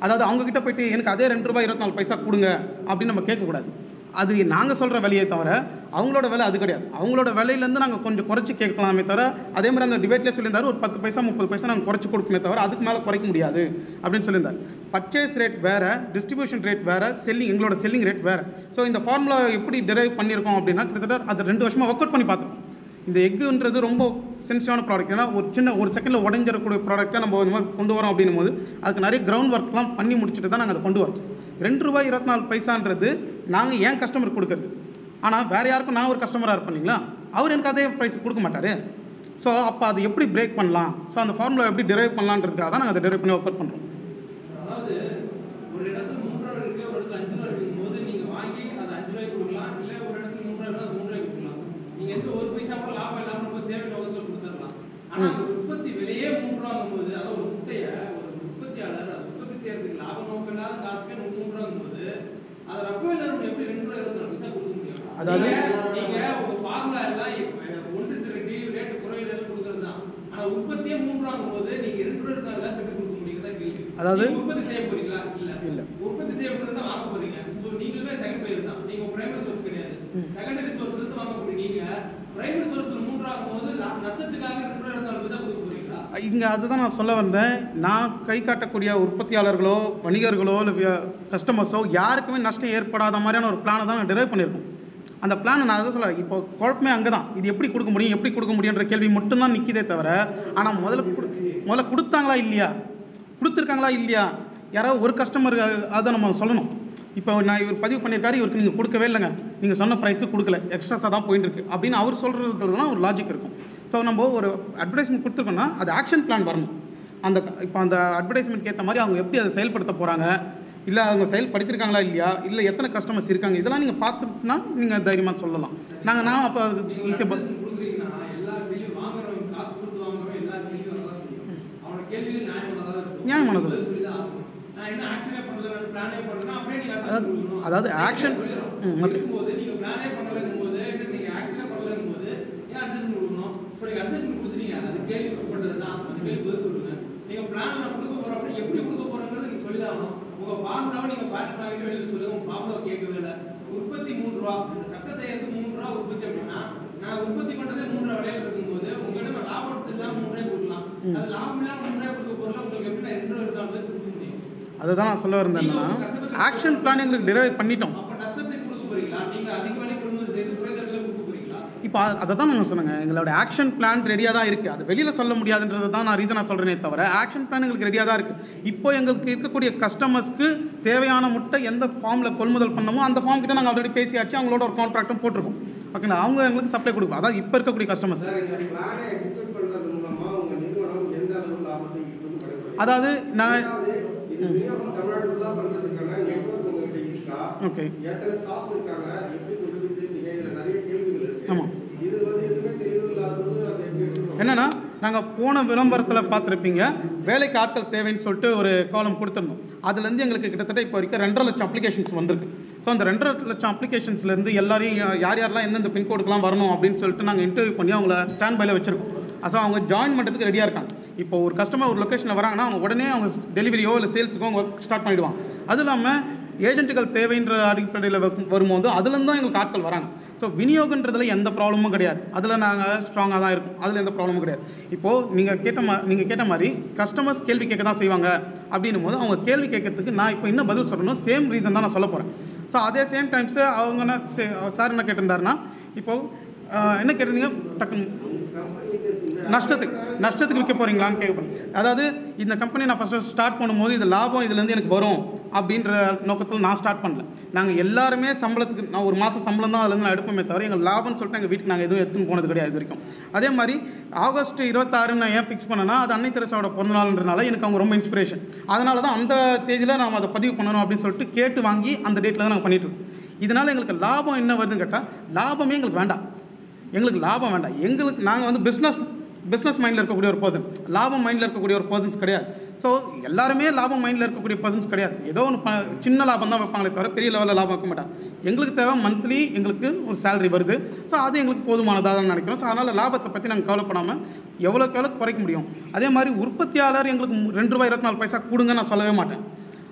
அதாவது அவங்கக்கிட்ட போயிட்டு எனக்கு அதே ரெண்டு ரூபாய் இருபத்தி நாலு பைசா கொடுங்க அப்படின்னு நம்ம கேட்கக்கூடாது அது நாங்கள் சொல்கிற விலையை தவிர அவங்களோட விலை அது கிடையாது அவங்களோட விலையிலேருந்து நாங்கள் கொஞ்சம் குறைச்சி கேட்கலாமே தவிர அதே மாதிரி அந்த டிபேட்லேயே சொல்லியிருந்தாரு ஒரு பத்து பைசா முப்பது பைசா நாங்கள் குறைச்சி கொடுக்குமே தவிர அதுக்கு மேலே குறைக்க முடியாது அப்படின்னு சொல்லியிருந்தார் பர்ச்சேஸ் ரேட் வேறு டிஸ்ட்ரிபியூஷன் ரேட் வேறு செல்லிங் எங்களோட செல்லிங் ரேட் வேறு ஸோ இந்த ஃபார்முலா எப்படி டிரைவ் பண்ணியிருக்கோம் அப்படின்னா கிட்டத்தட்ட அது ரெண்டு வருஷமாக ஒர்க் அவுட் பண்ணி பார்த்துருக்கோம் இந்த எக்குன்றது ரொம்ப சென்சிட்டிவான ப்ராடக்ட் ஏன்னா ஒரு சின்ன ஒரு செகண்டில் உடஞ்சிடக்கூடிய ப்ராடக்ட்டை நம்ம இந்த மாதிரி கொண்டு வரோம் அப்படின்னும் போது அதுக்கு நிறைய கிரவுண்ட் ஒர்க்லாம் பண்ணி முடிச்சுட்டு தான் நாங்கள் அதை கொண்டு வரோம் ரெண்டு ரூபாய் இருபத்தி நாலு பைசான்றது நாங்கள் ஏன் கஸ்டமருக்கு கொடுக்குறது ஆனால் வேறு யாருக்கும் நான் ஒரு கஸ்டமராக இருப்பேன் இல்லைங்களா அவர் எனக்கு அதே ப்ரைஸ் கொடுக்க மாட்டார் ஸோ அப்போ அதை எப்படி பிரேக் பண்ணலாம் ஸோ அந்த ஃபார்முலா எப்படி டிரைவ் பண்ணலான்றதுக்காக தான் நாங்கள் அதை டிரைவ் பண்ணி ஒர்க் அவுட் பண்ணுறோம் அதாவது ஒரு இடத்துல மூன்று ரூபா இருக்கு ஒரு இடத்துல அஞ்சு ரூபா இருக்கும் போது நீங்க வாங்கி அதை அஞ்சு ரூபாய்க்கு கொடுக்கலாம் இல்ல ஒரு இடத்துல மூன்று ரூபாய் அது மூணு ரூபாய்க்கு கொடுக்கலாம் நீங்க எந்த ஒரு பைசா கூட லாபம் இல்லாம ரொம்ப சேவை நோக்கத்தில் கொடுத்துடலாம் ஆனா அந்த உற்பத்தி விலையே மூன்று ரூபாங்கும் போது அதாவது ஒரு முட்டைய ஒரு உற்பத்தியாளர் அதை உற்பத்தி செய்யறதுக்கு லாப நோக்கம் இல்லாத காசுக்கே மூன்று ரூபாங்கும் போது அதை ரஃபேல் நிறுவனம் எப்படி ரெண்டு ரூபாய் இருபத்தி நாலு பைசா கொடுக்க முடியும் அதாவது- நீங்க- நீங்க உங்க ஃபார்முலா எல்லாம் இப்ப ஒன்று திரட்டி ரேட்டு குறையில கொடுக்கறது தான் ஆனா உற்பத்தியே மூன்று ரூபாங்கும் போது நீங்க ரெண்டு ரூபாய் இருந்தாலும் காசு எப்படி கொடுக்க முடியுங்கிறதா கேள்வி அதாவது- நீங்க உற்பத்தி செய்ய போறீங்களா இல்ல இல்ல. உற்பத்தி செய்ய போறது தான் வாங்க போறீங்க சோ நீங்களுமே செகண்ட் பேர் தான் நீங்க பிரைமரி சோர்ஸ் கிடையாது செகண்டரி சோர்ஸ்ல இருந்து வாங்க போறீங்க நீங்க பிரைமரி சோர்ஸ்ல மூன்று ஆகும் போது லா- நஷ்டத்துக்காக ரெண்டு ரூபாய் இருந்தாலும் பைசா கொடுக்க போறீங்களா இங்கே அதுதான் நான் சொல்ல வந்தேன் நான் கை காட்டக்கூடிய உற்பத்தியாளர்களோ வணிகர்களோ இல்லை கஸ்டமர்ஸோ யாருக்குமே நஷ்டம் ஏற்படாத மாதிரியான ஒரு பிளானை தான் நான் டிரைவ் பண்ணியிருக்கோம் அந்த பிளானை நான் அதை சொல்ல இப்போ குழப்பமே அங்கே தான் இது எப்படி கொடுக்க முடியும் எப்படி கொடுக்க முடியுன்ற கேள்வி மட்டும்தான் நிற்கிதே தவிர ஆனால் முதல்ல கொடு முதல்ல கொடுத்தாங்களா இல்லையா கொடுத்துருக்காங்களா இல்லையா யாராவது ஒரு கஸ்டமர் அதை நம்ம சொல்லணும் இப்போ நான் இவர் பதிவு பண்ணியிருக்காரு இவருக்கு நீங்கள் கொடுக்கவே இல்லைங்க நீங்கள் சொன்ன ப்ரைஸ்க்கு கொடுக்கல எக்ஸ்ட்ராஸாக தான் போயின்னு இருக்கு அப்படின்னு அவர் சொல்கிறதுல தான் ஒரு லாஜிக் இருக்கும் ஸோ நம்ம ஒரு அட்வர்டைஸ்மெண்ட் கொடுத்துருக்கோம்னா அது ஆக்ஷன் பிளான் வரணும் அந்த இப்போ அந்த அட்வர்டைஸ்மெண்ட்க்கு ஏற்ற மாதிரி அவங்க எப்படி அதை செயல்படுத்த போகிறாங்க இல்லை அவங்க செயல்படுத்திருக்காங்களா இல்லையா இல்லை எத்தனை கஸ்டமர்ஸ் இருக்காங்க இதெல்லாம் நீங்கள் பார்த்துட்டுனா நீங்கள் தைரியமாக சொல்லலாம் நாங்கள் நான் அப்போ ஈஸியாக கொடுக்குறீங்கன்னா எல்லா கேள்வியும் வாங்குறவங்க காசு கொடுத்து வாங்குறவங்க எல்லா கேள்வியும் வரதான் செய்யும் அவனோட கேள்வியும் நியாயமானதா இருக்கும் நியாயமானது. பதில் சொல்லிதான் ஆகணும் நான் என்ன ஆக்ஷனே பண்ணல நான் பிளானே பண்ணல அப்படியே நீங்க action அதாவது- கொடுக்கணும். அதாவது action- சொல்லிடுறோம். ம், okay. இருக்கும்போது நீங்க பிளானே பண்ணலங்கும் போது இல்ல நீங்க ஆக்ஷனே பண்ணலங்கும் போது ஏன் அட்வைஸ்மெண்ட் கொடுக்கணும் இப்போ நீங்க அட்வைஸ்மெண்ட் கொடுத்துட்டீங்க அது கேள்வி பண்ணது தான் அந்த கேள்வி பதில் சொல்லுங்க நீங்க பிளான் நான் கொடுக்க போறோம் அப்படி எப்படி கொடுக்க போறோங்கிறது நீங்க சொல்லிதான் ஆகணும் உங்க ஃபார்முலாவை நீங்க பேட்டர் வாங்கிட்டு வெளியில சொல்லுங்க உங்க ஃபார்முலாவை கேட்கவே இல்லை உற்பத்தி மூன்று ரூபா இந்த சட்டை செய்யறது மூன்று ரூபா உற்பத்தி அப்படின்னா நான் உற்பத்தி பண்றதே மூன்று ரூபா விலையில இருக்கும்போது உங்ககிட்ட நான் லாபம் இல்லாம மூன்று ரூபாய் கொடுக்கலாம் அது லாபம் இல்லாம மூன்று ரூபாய் கொடுக்க போறல உங்களுக்கு எப்படி நான் ரெண்டு ரூபாய் இருந்தாலும் பேச கொடுக்க முடியும் அதை தான் நான் சொல்ல இருந்தேன்னா ஆக்ஷன் பிளான் எங்களுக்கு டிரைவ் பண்ணிட்டோம் அப்ப நஷ்டத்தை கொடுக்க போறீங்களா நீங்க அதிக விலை கொள்முதல் செய்து குறைந்த விலை கொடுக்க போறீங்களா இப்போ அ- அதை தான் நான் சொன்னேங்க எங்களோட ஆக்ஷன் பிளான் ரெடியாக தான் இருக்குது அது வெளியில் சொல்ல முடியாதுன்றது தான் நான் ரீசனாக சொல்கிறேனே தவிர ஆக்ஷன் பிளான் எங்களுக்கு ரெடியாக தான் இருக்குது இப்போ எங்களுக்கு இருக்கக்கூடிய கஸ்டமர்ஸ்க்கு தேவையான முட்டை எந்த ஃபார்மில் கொள்முதல் பண்ணமோ அந்த ஃபார்ம் கிட்ட நாங்கள் ஆல்ரெடி பேசியாச்சு அவங்களோட ஒரு கான்ட்ராக்டும் போட்டிருக்கோம் ஓகேங்களா அவங்க எங்களுக்கு சப்ளை கொடுக்கும் அதாவது இப்போ இருக்கக்கூடிய கஸ்டமர்ஸ் சார் இந்த பிளானை எக்ஸிக்யூட் பண்றது மூலமா உங்க நிறுவனம் எந்த அளவு லாபத்தை ஈட்டும் கிடைக்கும் அதாவது நான் ரெண்டாவது, இது விநியோகம் தமிழ்நாடு ஃபுல்லா பண்றதுக்கான நெட்வொர்க் உங்ககிட்ட இருக்கா ஓகே எத்தனை ஸ்டாஃப்ஸ் இருக்காங்க எப்படி கொண்டு போய் சேர்ப்பீங்க இதுல நிறைய கேள்விகள் இருக்கு ஆமாம் இது வந்து எதுவுமே தெளிவு இல்லாத போது அதை எப்படி எடுத்துக்கணும்? என்னன்னா நாங்கள் போன விளம்பரத்தில் பார்த்துருப்பீங்க வேலைக்கு ஆட்கள் தேவைன்னு சொல்லிட்டு ஒரு காலம் கொடுத்துருந்தோம் அதுலேருந்து எங்களுக்கு கிட்டத்தட்ட இப்போ வரைக்கும் ரெண்டரை லட்சம் அப்ளிகேஷன்ஸ் வந்திருக்கு ஸோ அந்த ரெண்டரை லட்சம் அப்ளிகேஷன்ஸ்லேருந்து எல்லாரையும் யா- யார் யாரெல்லாம் எந்தெந்த பின்கோடுக்கெலாம் வரணும் அப்படின்னு சொல்லிட்டு நாங்கள் இன்டர்வியூ பண்ணி அவங்கள ஸ்டாண்ட் பையில் வச்சுருக்கோம் ஸோ அவங்க ஜாயின் பண்ணுறதுக்கு ரெடியாக இருக்காங்க இப்போ ஒரு கஸ்டமர் ஒரு லொக்கேஷனில் வராங்கன்னா அவங்க உடனே அவங்க டெலிவரியோ இல்லை சேல்ஸுக்கோ அவங்க ஸ்டார்ட் பண்ணிடுவாங்க அதுவும் இல்லாமல் ஏஜென்ட்டுகள் தேவைன்ற அடிப்படையில் வரும்- வரும்போது அதுலேருந்து தான் எங்களுக்கு ஆட்கள் வராங்க ஸோ விநியோகன்றதுல எந்த ப்ராப்ளமும் கிடையாது அதில் நாங்கள் ஸ்ட்ராங்காக தான் இருக்கும் அதில் எந்த ப்ராப்ளமும் கிடையாது இப்போது நீங்கள் கேட்ட மா நீங்கள் கேட்ட மாதிரி கஸ்டமர்ஸ் கேள்வி கேட்க தான் செய்வாங்க அப்படின்னும் போது அவங்க கேள்வி கேட்கறதுக்கு நான் இப்போ என்ன பதில் சொல்லணும் சேம் ரீசன் தான் நான் சொல்ல போகிறேன் ஸோ அதே சேம் டைம்ஸு அவங்க என்ன சார் என்ன கேட்டிருந்தாருன்னா இப்போது ஆஹ், என்ன கேட்டிருந்தீங்க டக்குன்னு கம்பெனி இது இந்த நஷ்டத்துக்கு நஷ்டத்துக்கு விற்க போகிறீங்களான்னு கேட்பேன் அதாவது இந்த கம்பெனி நான் ஃபஸ்ட்டு ஸ்டார்ட் பண்ணும்போது இது லாபம் இதுலேருந்து எனக்கு வரும் அப்படின்ற நோக்கத்தில் நான் ஸ்டார்ட் பண்ணல நாங்கள் எல்லாருமே சம்பளத்துக்கு நான் ஒரு மாதம் சம்பளம் தான் அதுலேருந்து நான் எடுப்போமே தவிர எங்கள் லாபம்னு சொல்லிட்டு எங்கள் வீட்டுக்கு நாங்கள் எதுவும் எடுத்துன்னு போனது கிடையாது இது வரைக்கும் அதே மாதிரி ஆகஸ்ட் இருபத்தாறுன்னு நான் ஏன் ஃபிக்ஸ் பண்ணேன்னா அது அன்னை தெரசாவோட பிறந்தநாள்ன்றனால எனக்கு அவங்க ரொம்ப இன்ஸ்பிரேஷன் அதனால தான் அந்த தேதியில் நாம் அதை பதிவு பண்ணணும் அப்படின்னு சொல்லிட்டு கேட்டு வாங்கி அந்த டேட்டில் தான் நாங்கள் பண்ணிட்டு இருக்கோம் இதனால் எங்களுக்கு லாபம் என்ன வருதுன்னு கேட்டால் லாபமே எங்களுக்கு வேண்டாம் எங்களுக்கு லாபம் வேண்டாம் எங்களுக்கு நாங்கள் வந்து பிஸ்னஸ் பிஸ்னஸ் மைண்டில் இருக்கக்கூடிய ஒரு பர்சன் லாபம் மைண்டில் இருக்கக்கூடிய ஒரு பர்சன்ஸ் கிடையாது ஸோ எல்லாருமே லாபம் மைண்டில் இருக்கக்கூடிய பர்சன்ஸ் கிடையாது ஏதோ ஒன்று ப சின்ன லாபம் தான் வைப்பாங்களே தவிர பெரிய லெவலில் லாபம் வைக்க மாட்டாங்க எங்களுக்கு தேவை மந்த்லி எங்களுக்கு ஒரு சேலரி வருது ஸோ அது எங்களுக்கு போதுமானதாக தான் நினைக்கிறோம் ஸோ அதனால் லாபத்தை பற்றி நாங்கள் கவலைப்படாமல் எவ்வளோக்கு எவ்வளோ குறைக்க முடியும் அதே மாதிரி உற்பத்தியாளர் எங்களுக்கு மு- ரெண்டு ரூபாய் இருபத்தி நாலு பைசா கொடுங்க நான் சொல்லவே மாட்டேன்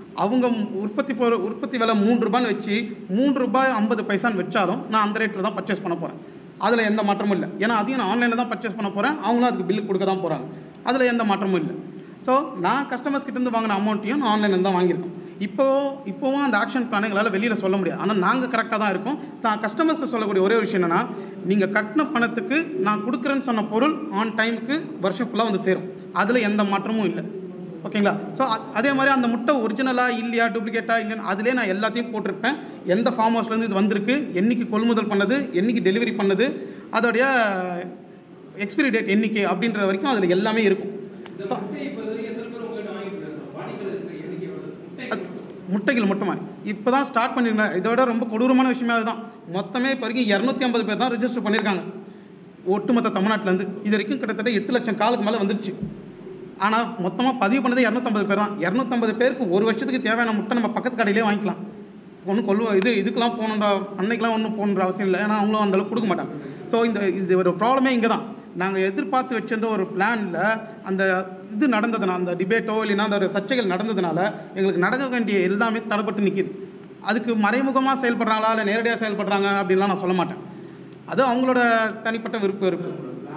அவங்க உற்பத்தி பொரு உற்பத்தி விலை மூணு ரூபான்னு வச்சு மூணு ரூபாய் ஐம்பது பைசான்னு வச்சாலும் நான் அந்த ரேட்டில் தான் பர்ச்சேஸ் பண்ண போகிறேன் அதில் எந்த மாற்றமும் இல்லை ஏன்னா அதையும் நான் ஆன்லைனில் தான் பர்ச்சேஸ் பண்ண போகிறேன் அவங்களும் அதுக்கு பில்லு கொடுக்க தான் போகிறாங்க அதில் எந்த மாற்றமும் இல்லை ஸோ நான் கஸ்டமர்ஸ் கிட்டேருந்து வாங்கின அமௌண்ட்டையும் நான் ஆன்லைனில் தான் வாங்கியிருக்கேன் இப்போ இப்போவும் அந்த ஆக்ஷன் பிளான் எங்களால் வெளியில் சொல்ல முடியாது ஆனால் நாங்கள் கரெக்டாக தான் இருக்கோம் தான் கஸ்டமர்ஸ்க்கு சொல்லக்கூடிய ஒரே ஒரு விஷயம் என்னென்னா நீங்கள் கட்டின பணத்துக்கு நான் கொடுக்குறேன்னு சொன்ன பொருள் ஆன் டைமுக்கு வருஷம் ஃபுல்லாக வந்து சேரும் அதில் எந்த மாற்றமும் இல்லை ஓகேங்களா ஸோ அதே மாதிரி அந்த முட்டை ஒரிஜினலாக இல்லையா டூப்ளிகேட்டா இல்லைன்னு அதிலே நான் எல்லாத்தையும் போட்டிருப்பேன் எந்த ஃபார்ம் ஹவுஸ்லேருந்து இது வந்திருக்கு என்னைக்கு கொள்முதல் பண்ணது என்னைக்கு டெலிவரி பண்ணது அதோடைய எக்ஸ்பிரி டேட் என்னைக்கு அப்படின்ற வரைக்கும் அதில் எல்லாமே இருக்கும் இந்த முட்டை இப்போ இது வரைக்கும் எத்தனை பேர் உங்ககிட்ட வாங்கிட்டு இருக்காங்க வாடிக்கையாளர் இருக்கிற எண்ணிக்கை எவ்வளவு? முட்டைக்கு அது- மட்டும். முட்டைகள் மட்டுமா இப்போ தான் ஸ்டார்ட் பண்ணிருக்கேன் இதோட ரொம்ப கொடூரமான விஷயமே அதுதான் மொத்தமே இப்போ வரைக்கும் இரநூத்தி ஐம்பது பேர் தான் ரெஜிஸ்டர் பண்ணியிருக்காங்க ஒட்டுமொத்த தமிழ்நாட்டிலேருந்து இது வரைக்கும் கிட்டத்தட்ட எட்டு லட்சம் காலுக்கு மேலே வந்துருச்சு ஆனால் மொத்தமாக பதிவு பண்ணது இரநூத்தம்பது பேர் தான் இரநூத்தம்பது பேருக்கு ஒரு வருஷத்துக்கு தேவையான முட்டை நம்ம பக்கத்து கடையிலே வாங்கிக்கலாம் ஒன்றும் கொள்வ இது இதுக்கெல்லாம் போகணுன்ற அன்னைக்கெலாம் ஒன்றும் போகணுன்ற அவசியம் இல்லை ஏன்னா அவங்களும் அந்த அளவுக்கு கொடுக்க மாட்டாங்க ஸோ இந்த இது ஒரு ப்ராப்ளமே இங்கே தான் நாங்கள் எதிர்பார்த்து வச்சிருந்த ஒரு பிளானில் அந்த இது நடந்ததுனால அந்த டிபேட்டோ இல்லைன்னா அந்த ஒரு சர்ச்சைகள் நடந்ததுனால எங்களுக்கு நடக்க வேண்டிய எல்லாமே தடைப்பட்டு நிற்கிது அதுக்கு மறைமுகமாக செயல்படுறாங்களா இல்லை நேரடியாக செயல்படுறாங்க அப்படின்லாம் நான் சொல்ல மாட்டேன் அது அவங்களோட தனிப்பட்ட விருப்பம் இருக்குது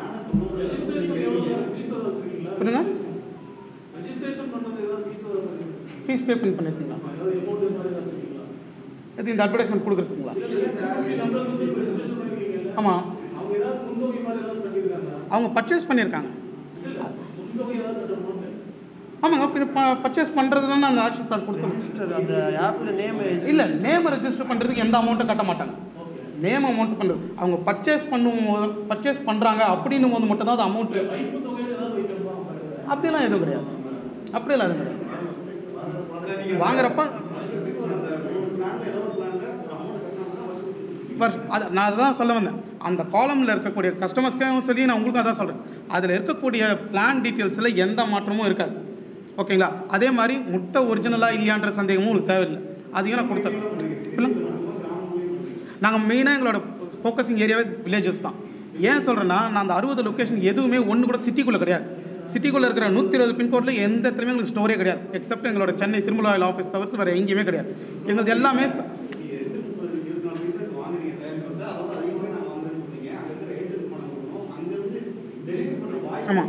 புரியுங்க ஃபீஸ் பே பண்ணி பண்ணியிருக்கீங்களா இது இந்த அட்வர்டைஸ்மெண்ட் கொடுக்குறதுங்களா ஆமாம் அவங்க பர்ச்சேஸ் பண்ணியிருக்காங்க ஆமாங்க பின்ன பர்ச்சேஸ் பண்ணுறது தான் அந்த ஆக்ஷன் பிளான் கொடுத்துருக்கோம் அந்த ஆப்பில் நேம் இல்லை நேம் ரெஜிஸ்டர் பண்ணுறதுக்கு எந்த அமௌண்ட்டும் கட்ட மாட்டாங்க நேம் அமௌண்ட் பண்ணுறது அவங்க பர்ச்சேஸ் பண்ணும்போது பர்ச்சேஸ் பண்ணுறாங்க அப்படின்னும் போது மட்டும் தான் அது அமௌண்ட்டு அப்படியெல்லாம் எதுவும் கிடையாது அப்படியெல்லாம் எதுவும் கிடையாது வாங்குறப்ப வருஷ- அது நான் அதுதான் சொல்ல வந்தேன் அந்த காலமில் இருக்கக்கூடிய கஸ்டமர்ஸ்க்கும் சொல்லி நான் உங்களுக்கும் அதான் சொல்கிறேன் அதில் இருக்கக்கூடிய பிளான் டீட்டெயில்ஸில் எந்த மாற்றமும் இருக்காது ஓகேங்களா அதே மாதிரி முட்டை ஒரிஜினலாக இல்லையான்ற சந்தேகமும் உங்களுக்கு தேவையில்லை அதையும் நான் கொடுத்துறேன் நாங்கள் மெயினாக எங்களோட ஃபோக்கஸிங் ஏரியாவே வில்லேஜஸ் தான் ஏன் சொல்கிறேன்னா நான் அந்த அறுபது லொக்கேஷன் எதுவுமே ஒன்று கூட சிட்டிக்குள்ளே கிடையாது சிட்டிக்குள்ளே இருக்கிற நூற்றி இருபது பின்கோடில் எந்த இடத்துலையுமே எங்களுக்கு ஸ்டோரே கிடையாது எக்ஸப்ட் எங்களோட சென்னை திருமலாயில் ஆஃபீஸ் தவிர்த்து வேறு எங்கேயுமே கிடையாது எங்களுக்கு எல்லாமே ச- ஆமாம்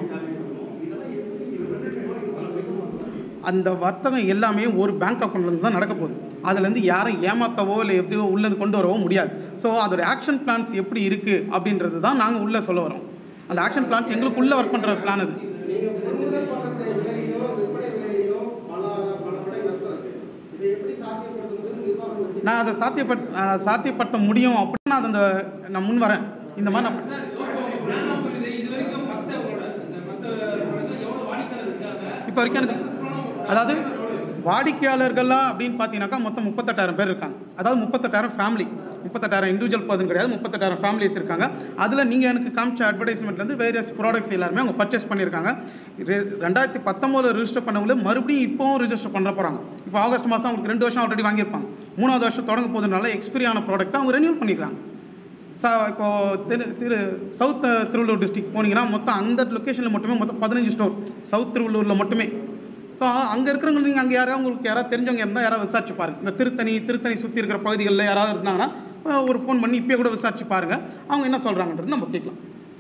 அந்த வர்த்தகம் எல்லாமே ஒரு பேங்க் அக்கௌண்ட்லேருந்து தான் நடக்க போகுது அதுலேருந்து யாரும் ஏமாத்தவோ இல்லை எப்படியோ உள்ளேருந்து கொண்டு வரவோ முடியாது ஸோ அதோட ஆக்ஷன் பிளான்ஸ் எப்படி இருக்குது அப்படின்றது தான் நாங்கள் உள்ளே சொல்ல வரோம் அந்த ஆக்ஷன் பிளான்ஸ் எங்களுக்கு உள்ளே ஒர்க் பண்ணுற பிளான் அது நீங்கள் கொள்முதல் பண்ணக்கூடிய விலையிலையோ விற்பனை விலையிலையோ பல பல மடங்கு நஷ்டம் இருக்கு இதை எப்படி சாத்தியப்படுத்த முடியும் நிர்வாகம் எப்படி நான் அதை சாத்தியப்பட் நான் சாத்தியப்படுத்த முடியும் அப்படின்னு நான் அந்த நான் முன் வரேன் இந்த மாதிரி நான் சார் யோகா பிராண்டா புரியுது இது வரைக்கும் மற்றவங்களோட இந்த மற்ற எவ்வளோ வாடிக்கையாளர் இருக்காங்க இப்போ வரைக்கும் எனக்கு அதாவது வாடிக்கையாளர்கள்லாம் அப்படின்னு பார்த்தீங்கன்னாக்கா மொத்தம் முப்பத்தெட்டாயிரம் பேர் இருக்காங்க அதாவது முப்பத்தெட்டாயிரம் ஃபேமிலி முப்பத்தெட்டாயிரம் இண்டிவிஜுவல் பர்சன் கிடையாது முப்பத்தெட்டாயிரம் ஃபேமிலிஸ் இருக்காங்க அதில் நீங்கள் எனக்கு காமிச்ச அட்வர்டைஸ்மெண்ட்லேருந்து வேரியஸ் ப்ராடக்ட்ஸ் எல்லாருமே அவங்க பர்ச்சேஸ் பண்ணியிருக்காங்க ரெ- ரெண்டாயிரத்தி பத்தொம்போதில் ரிஜிஸ்டர் பண்ணவங்கள மறுபடியும் இப்போவும் ரிஜிஸ்டர் பண்ண போகிறாங்க இப்போ ஆகஸ்ட் மாதம் அவங்களுக்கு ரெண்டு வருஷம் ஆல்ரெடி வாங்கியிருப்பாங்க மூணாவது வருஷம் தொடங்க போதுனால எக்ஸ்பிரி ஆன ப்ராடக்ட்டை அவங்க ரெனியூல் பண்ணிக்கிறாங்க சா இப்போது திரு திரு சவுத் திருவள்ளூர் டிஸ்ட்ரிக்ட் போனீங்கன்னா மொத்தம் அந்த லொக்கேஷனில் மட்டுமே மொத்தம் பதினஞ்சு ஸ்டோர் சவுத் திருவள்ளூரில் மட்டுமே ஸோ அங்கே இருக்கிறவங்க நீங்கள் அங்கே யாராவது உங்களுக்கு யாராவது தெரிஞ்சவங்க இருந்தால் யாராவது விசாரிச்சு பாருங்க இந்த திருத்தணி திருத்தணி சுற்றி இருக்கிற பகுதிகளில் யாராவது இருந்தாங்கன்னா அஹ், ஒரு ஃபோன் பண்ணி இப்போயே கூட விசாரிச்சு பாருங்கள் அவங்க என்ன சொல்கிறாங்கன்றது நம்ம கேட்கலாம்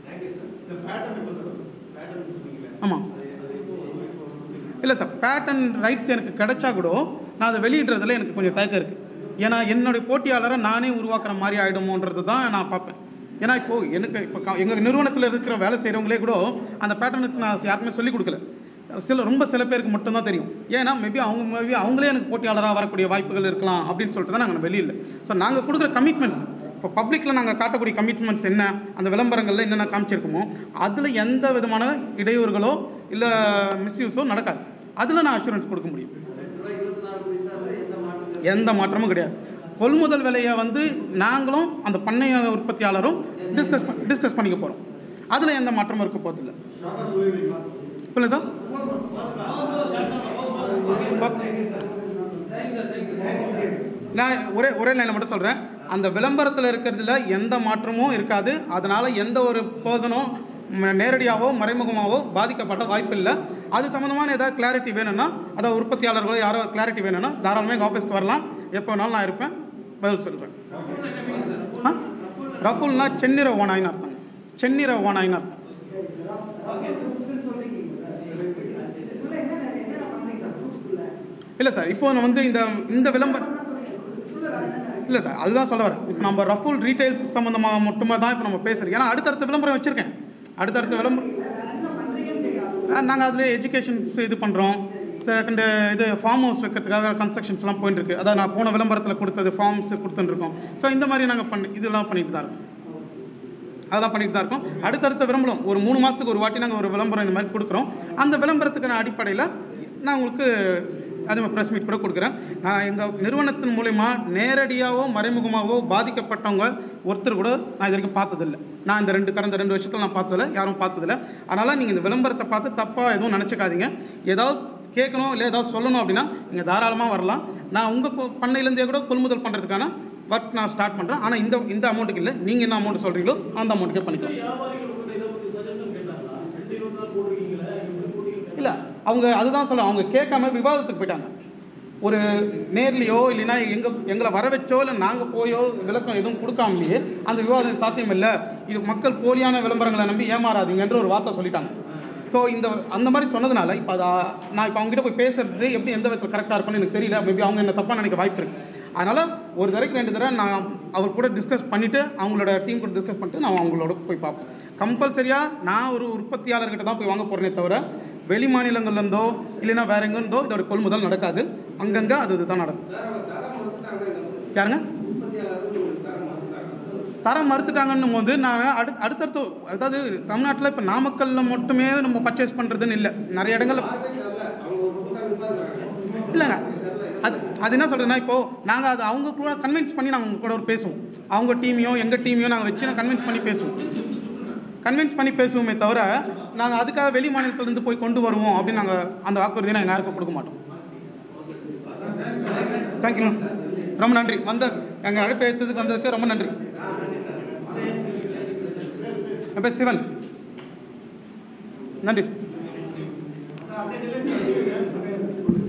ஆமாம் இல்லை சார் பேட்டர்ன் ரைட்ஸ் எனக்கு கிடைச்சா கூட நான் அதை வெளியிடுறதுல எனக்கு கொஞ்சம் தயக்கம் இருக்குது ஏன்னா என்னுடைய போட்டியாளரை நானே உருவாக்குற மாதிரி ஆகிடுமோன்றது தான் நான் பார்ப்பேன் ஏன்னா இப்போது எனக்கு இப்போ எங்கள் நிறுவனத்தில் இருக்கிற வேலை செய்கிறவங்களே கூட அந்த பேட்டர்னுக்கு நான் யாருக்குமே சொல்லிக் கொடுக்கல சில ரொம்ப சில பேருக்கு மட்டும்தான் தெரியும் ஏன்னா மேபி அவங்க மேபி அவங்களே எனக்கு போட்டியாளராக வரக்கூடிய வாய்ப்புகள் இருக்கலாம் அப்படின்னு சொல்லிட்டு தான் நாங்கள் வெளியில் ஸோ நாங்கள் கொடுக்குற கமிட்மெண்ட்ஸ் இப்போ பப்ளிக்கில் நாங்கள் காட்டக்கூடிய கமிட்மெண்ட்ஸ் என்ன அந்த விளம்பரங்களில் என்னென்ன காமிச்சிருக்கோமோ அதில் எந்த விதமான இடையூறுகளோ இல்லை மிஸ்யூஸோ நடக்காது அதில் நான் அஷூரன்ஸ் கொடுக்க முடியும் ரெண்டு ரூபாய் இருபத்தி நாலு பைசாவில் எந்த மாற்றம் எந்த மாற்றமும் கிடையாது கொள்முதல் விலையை வந்து நாங்களும் அந்த பண்ணைய உற்பத்தியாளரும் டிஸ்கஸ் டிஸ்கஸ் பண்ணிக்க போகிறோம் அதில் எந்த மாற்றமும் இருக்க போகிறதில்ல இல்லை சார் நான் ஒரே ஒரே லைனில் மட்டும் சொல்கிறேன் அந்த விளம்பரத்தில் இருக்கிறதுல எந்த மாற்றமும் இருக்காது அதனால் எந்த ஒரு பர்சனும் நேரடியாகவோ மறைமுகமாகவோ பாதிக்கப்பட வாய்ப்பில்லை அது சம்மந்தமான ஏதாவது கிளாரிட்டி வேணும்னா அதாவது உற்பத்தியாளர்களோ யாரோ கிளாரிட்டி வேணும்னா தாராளமாக எங்கள் ஆஃபீஸ்க்கு வரலாம் எப்போ வேணாலும் நான் இருப்பேன் பதில் சொல்கிறேன் ஆ ரஃபுல்னா செந்நிற ஓனாயின்னு அர்த்தம் செந்நிற ஓனாயின்னு அர்த்தம் இதுக்குள்ள என்னென்ன என்னென்ன பண்றீங்க சார் குரூப்ஸ்குள்ள இல்லை சார் இப்போ நான் வந்து இந்த இந்த விளம்பரம் அதான் சொல்றீங்க இதுக்குள்ள வேற என்னென்ன இல்லை சார் அதுதான் சொல்ல வரேன் இப்போ நம்ம ரஃபுல் ரீட்டைல்ஸ் சம்மந்தமாக மட்டுமே தான் இப்போ நம்ம பேசுகிறோம் ஏன்னா அடுத்தடுத்த விளம்பரம் வச்சுருக்கேன் அடுத்தடுத்த விளம்பரம் வேற என்ன பண்றீங்கன்னு கேட்குறாங்க நாங்கள் அதில் எஜுகேஷன்ஸ் இது பண்ணுறோம் செகண்டு இது ஃபார்ம் ஹவுஸ் வைக்கிறதுக்காக கன்ஸ்ட்ரக்ஷன்ஸ்லாம் போயிட்டு இருக்கு அதான் நான் போன விளம்பரத்தில் கொடுத்தது ஃபார்ம்ஸ் கொடுத்துட்டுருக்கோம் ஸோ இந்த மாதிரி நாங்கள் பண்ணி இதெல்லாம் பண்ணிட்டு தான் இருக்கோம் அதெல்லாம் பண்ணிட்டு தான் இருக்கோம் அடுத்தடுத்த விளம்பரம் ஒரு மூணு மாதத்துக்கு ஒரு வாட்டி நாங்கள் ஒரு விளம்பரம் இந்த மாதிரி கொடுக்குறோம் அந்த விளம்பரத்துக்கான அடிப்படையில் நான் உங்களுக்கு அதே மாதிரி ப்ரெஸ் மீட் கூட கொடுக்குறேன் நான் எங்கள் நிறுவனத்தின் மூலயமா நேரடியாகவோ மறைமுகமாகவோ பாதிக்கப்பட்டவங்க ஒருத்தர் கூட நான் இது வரைக்கும் பார்த்ததில்ல நான் இந்த ரெண்டு கடந்த ரெண்டு வருஷத்தில் நான் பார்த்ததில்ல யாரும் பார்த்ததில்ல அதனால் நீங்கள் இந்த விளம்பரத்தை பார்த்து தப்பாக எதுவும் நினச்சிக்காதீங்க ஏதாவது கேட்கணும் இல்லை ஏதாவது சொல்லணும் அப்படின்னா நீங்கள் தாராளமாக வரலாம் நான் உங்கள் பண்ணையிலேருந்தே கூட கொள்முதல் பண்ணுறதுக்கான ஒர்க் நான் ஸ்டார்ட் பண்ணுறேன் ஆனால் இந்த இந்த அமௌண்ட்டுக்கு இல்லை நீங்கள் என்ன அமௌண்ட் சொல்கிறீங்களோ அந்த அமௌண்ட்டுக்கே பண்ணிக்கலாம் இல்லை அவங்க அதுதான் சொல்ல அவங்க கேட்காம விவாதத்துக்கு போயிட்டாங்க ஒரு நேர்லையோ இல்லைன்னா எங்க எங்களை வர வச்சோ இல்லை நாங்கள் போயோ விளக்கம் எதுவும் கொடுக்காமலேயே அந்த விவாதம் சாத்தியம் இல்லை இது மக்கள் போலியான விளம்பரங்களை நம்பி ஏமாறாதீங்கன்ற ஒரு வார்த்தை சொல்லிட்டாங்க ஸோ இந்த அந்த மாதிரி சொன்னதுனால இப்போ அதை நான் இப்போ அவங்ககிட்ட போய் பேசுறது எப்படி எந்த விதத்தில் கரெக்டாக இருக்கும்னு எனக்கு தெரியல மேபி அவங்க என்ன தப்பாக நினைக்க வாய்ப்பு இருக்குது அதனால் ஒரு தடவைக்கு ரெண்டு தடவை நான் அவர் கூட டிஸ்கஸ் பண்ணிவிட்டு அவங்களோட டீம் கூட டிஸ்கஸ் பண்ணிட்டு நான் அவங்களோட போய் பார்ப்பேன் கம்பல்சரியாக நான் ஒரு உற்பத்தியாளர்கிட்ட தான் போய் வாங்க போகிறேனே தவிர வெளி மாநிலங்கள்லேருந்தோ இல்லைன்னா வேற எங்கேருந்தோ இதோட கொள்முதல் நடக்காது அங்கங்கே அது இதுதான் நடக்கும் யாருங்க தரம் மறுத்துட்டாங்கன்னும் போது நாங்கள் அடு அடுத்தடுத்து அதாவது தமிழ்நாட்டில் இப்போ நாமக்கல்ல மட்டுமே நம்ம பர்ச்சேஸ் பண்ணுறதுன்னு இல்லை நிறைய இடங்கள்ல இல்லைங்க அது அது என்ன சொல்கிறேன்னா இப்போது நாங்கள் அது அவங்க கூட கன்வின்ஸ் பண்ணி நாங்கள் அவங்க கூட ஒரு பேசுவோம் அவங்க டீமையும் எங்கள் டீமையும் நாங்கள் வச்சு நான் கன்வின்ஸ் பண்ணி பேசுவோம் கன்வின்ஸ் பண்ணி பேசுவோமே தவிர நாங்கள் அதுக்காக வெளி மாநிலத்திலேருந்து போய் கொண்டு வருவோம் அப்படின்னு நாங்கள் அந்த வாக்குறுதியை நாங்கள் யாருக்கும் கொடுக்க மாட்டோம் தேங்க்யூ ரொம்ப நன்றி வந்த எங்கள் அழைப்பு எடுத்ததுக்கு வந்ததுக்கு ரொம்ப நன்றி என் பேர் சிவன் நன்றி சார்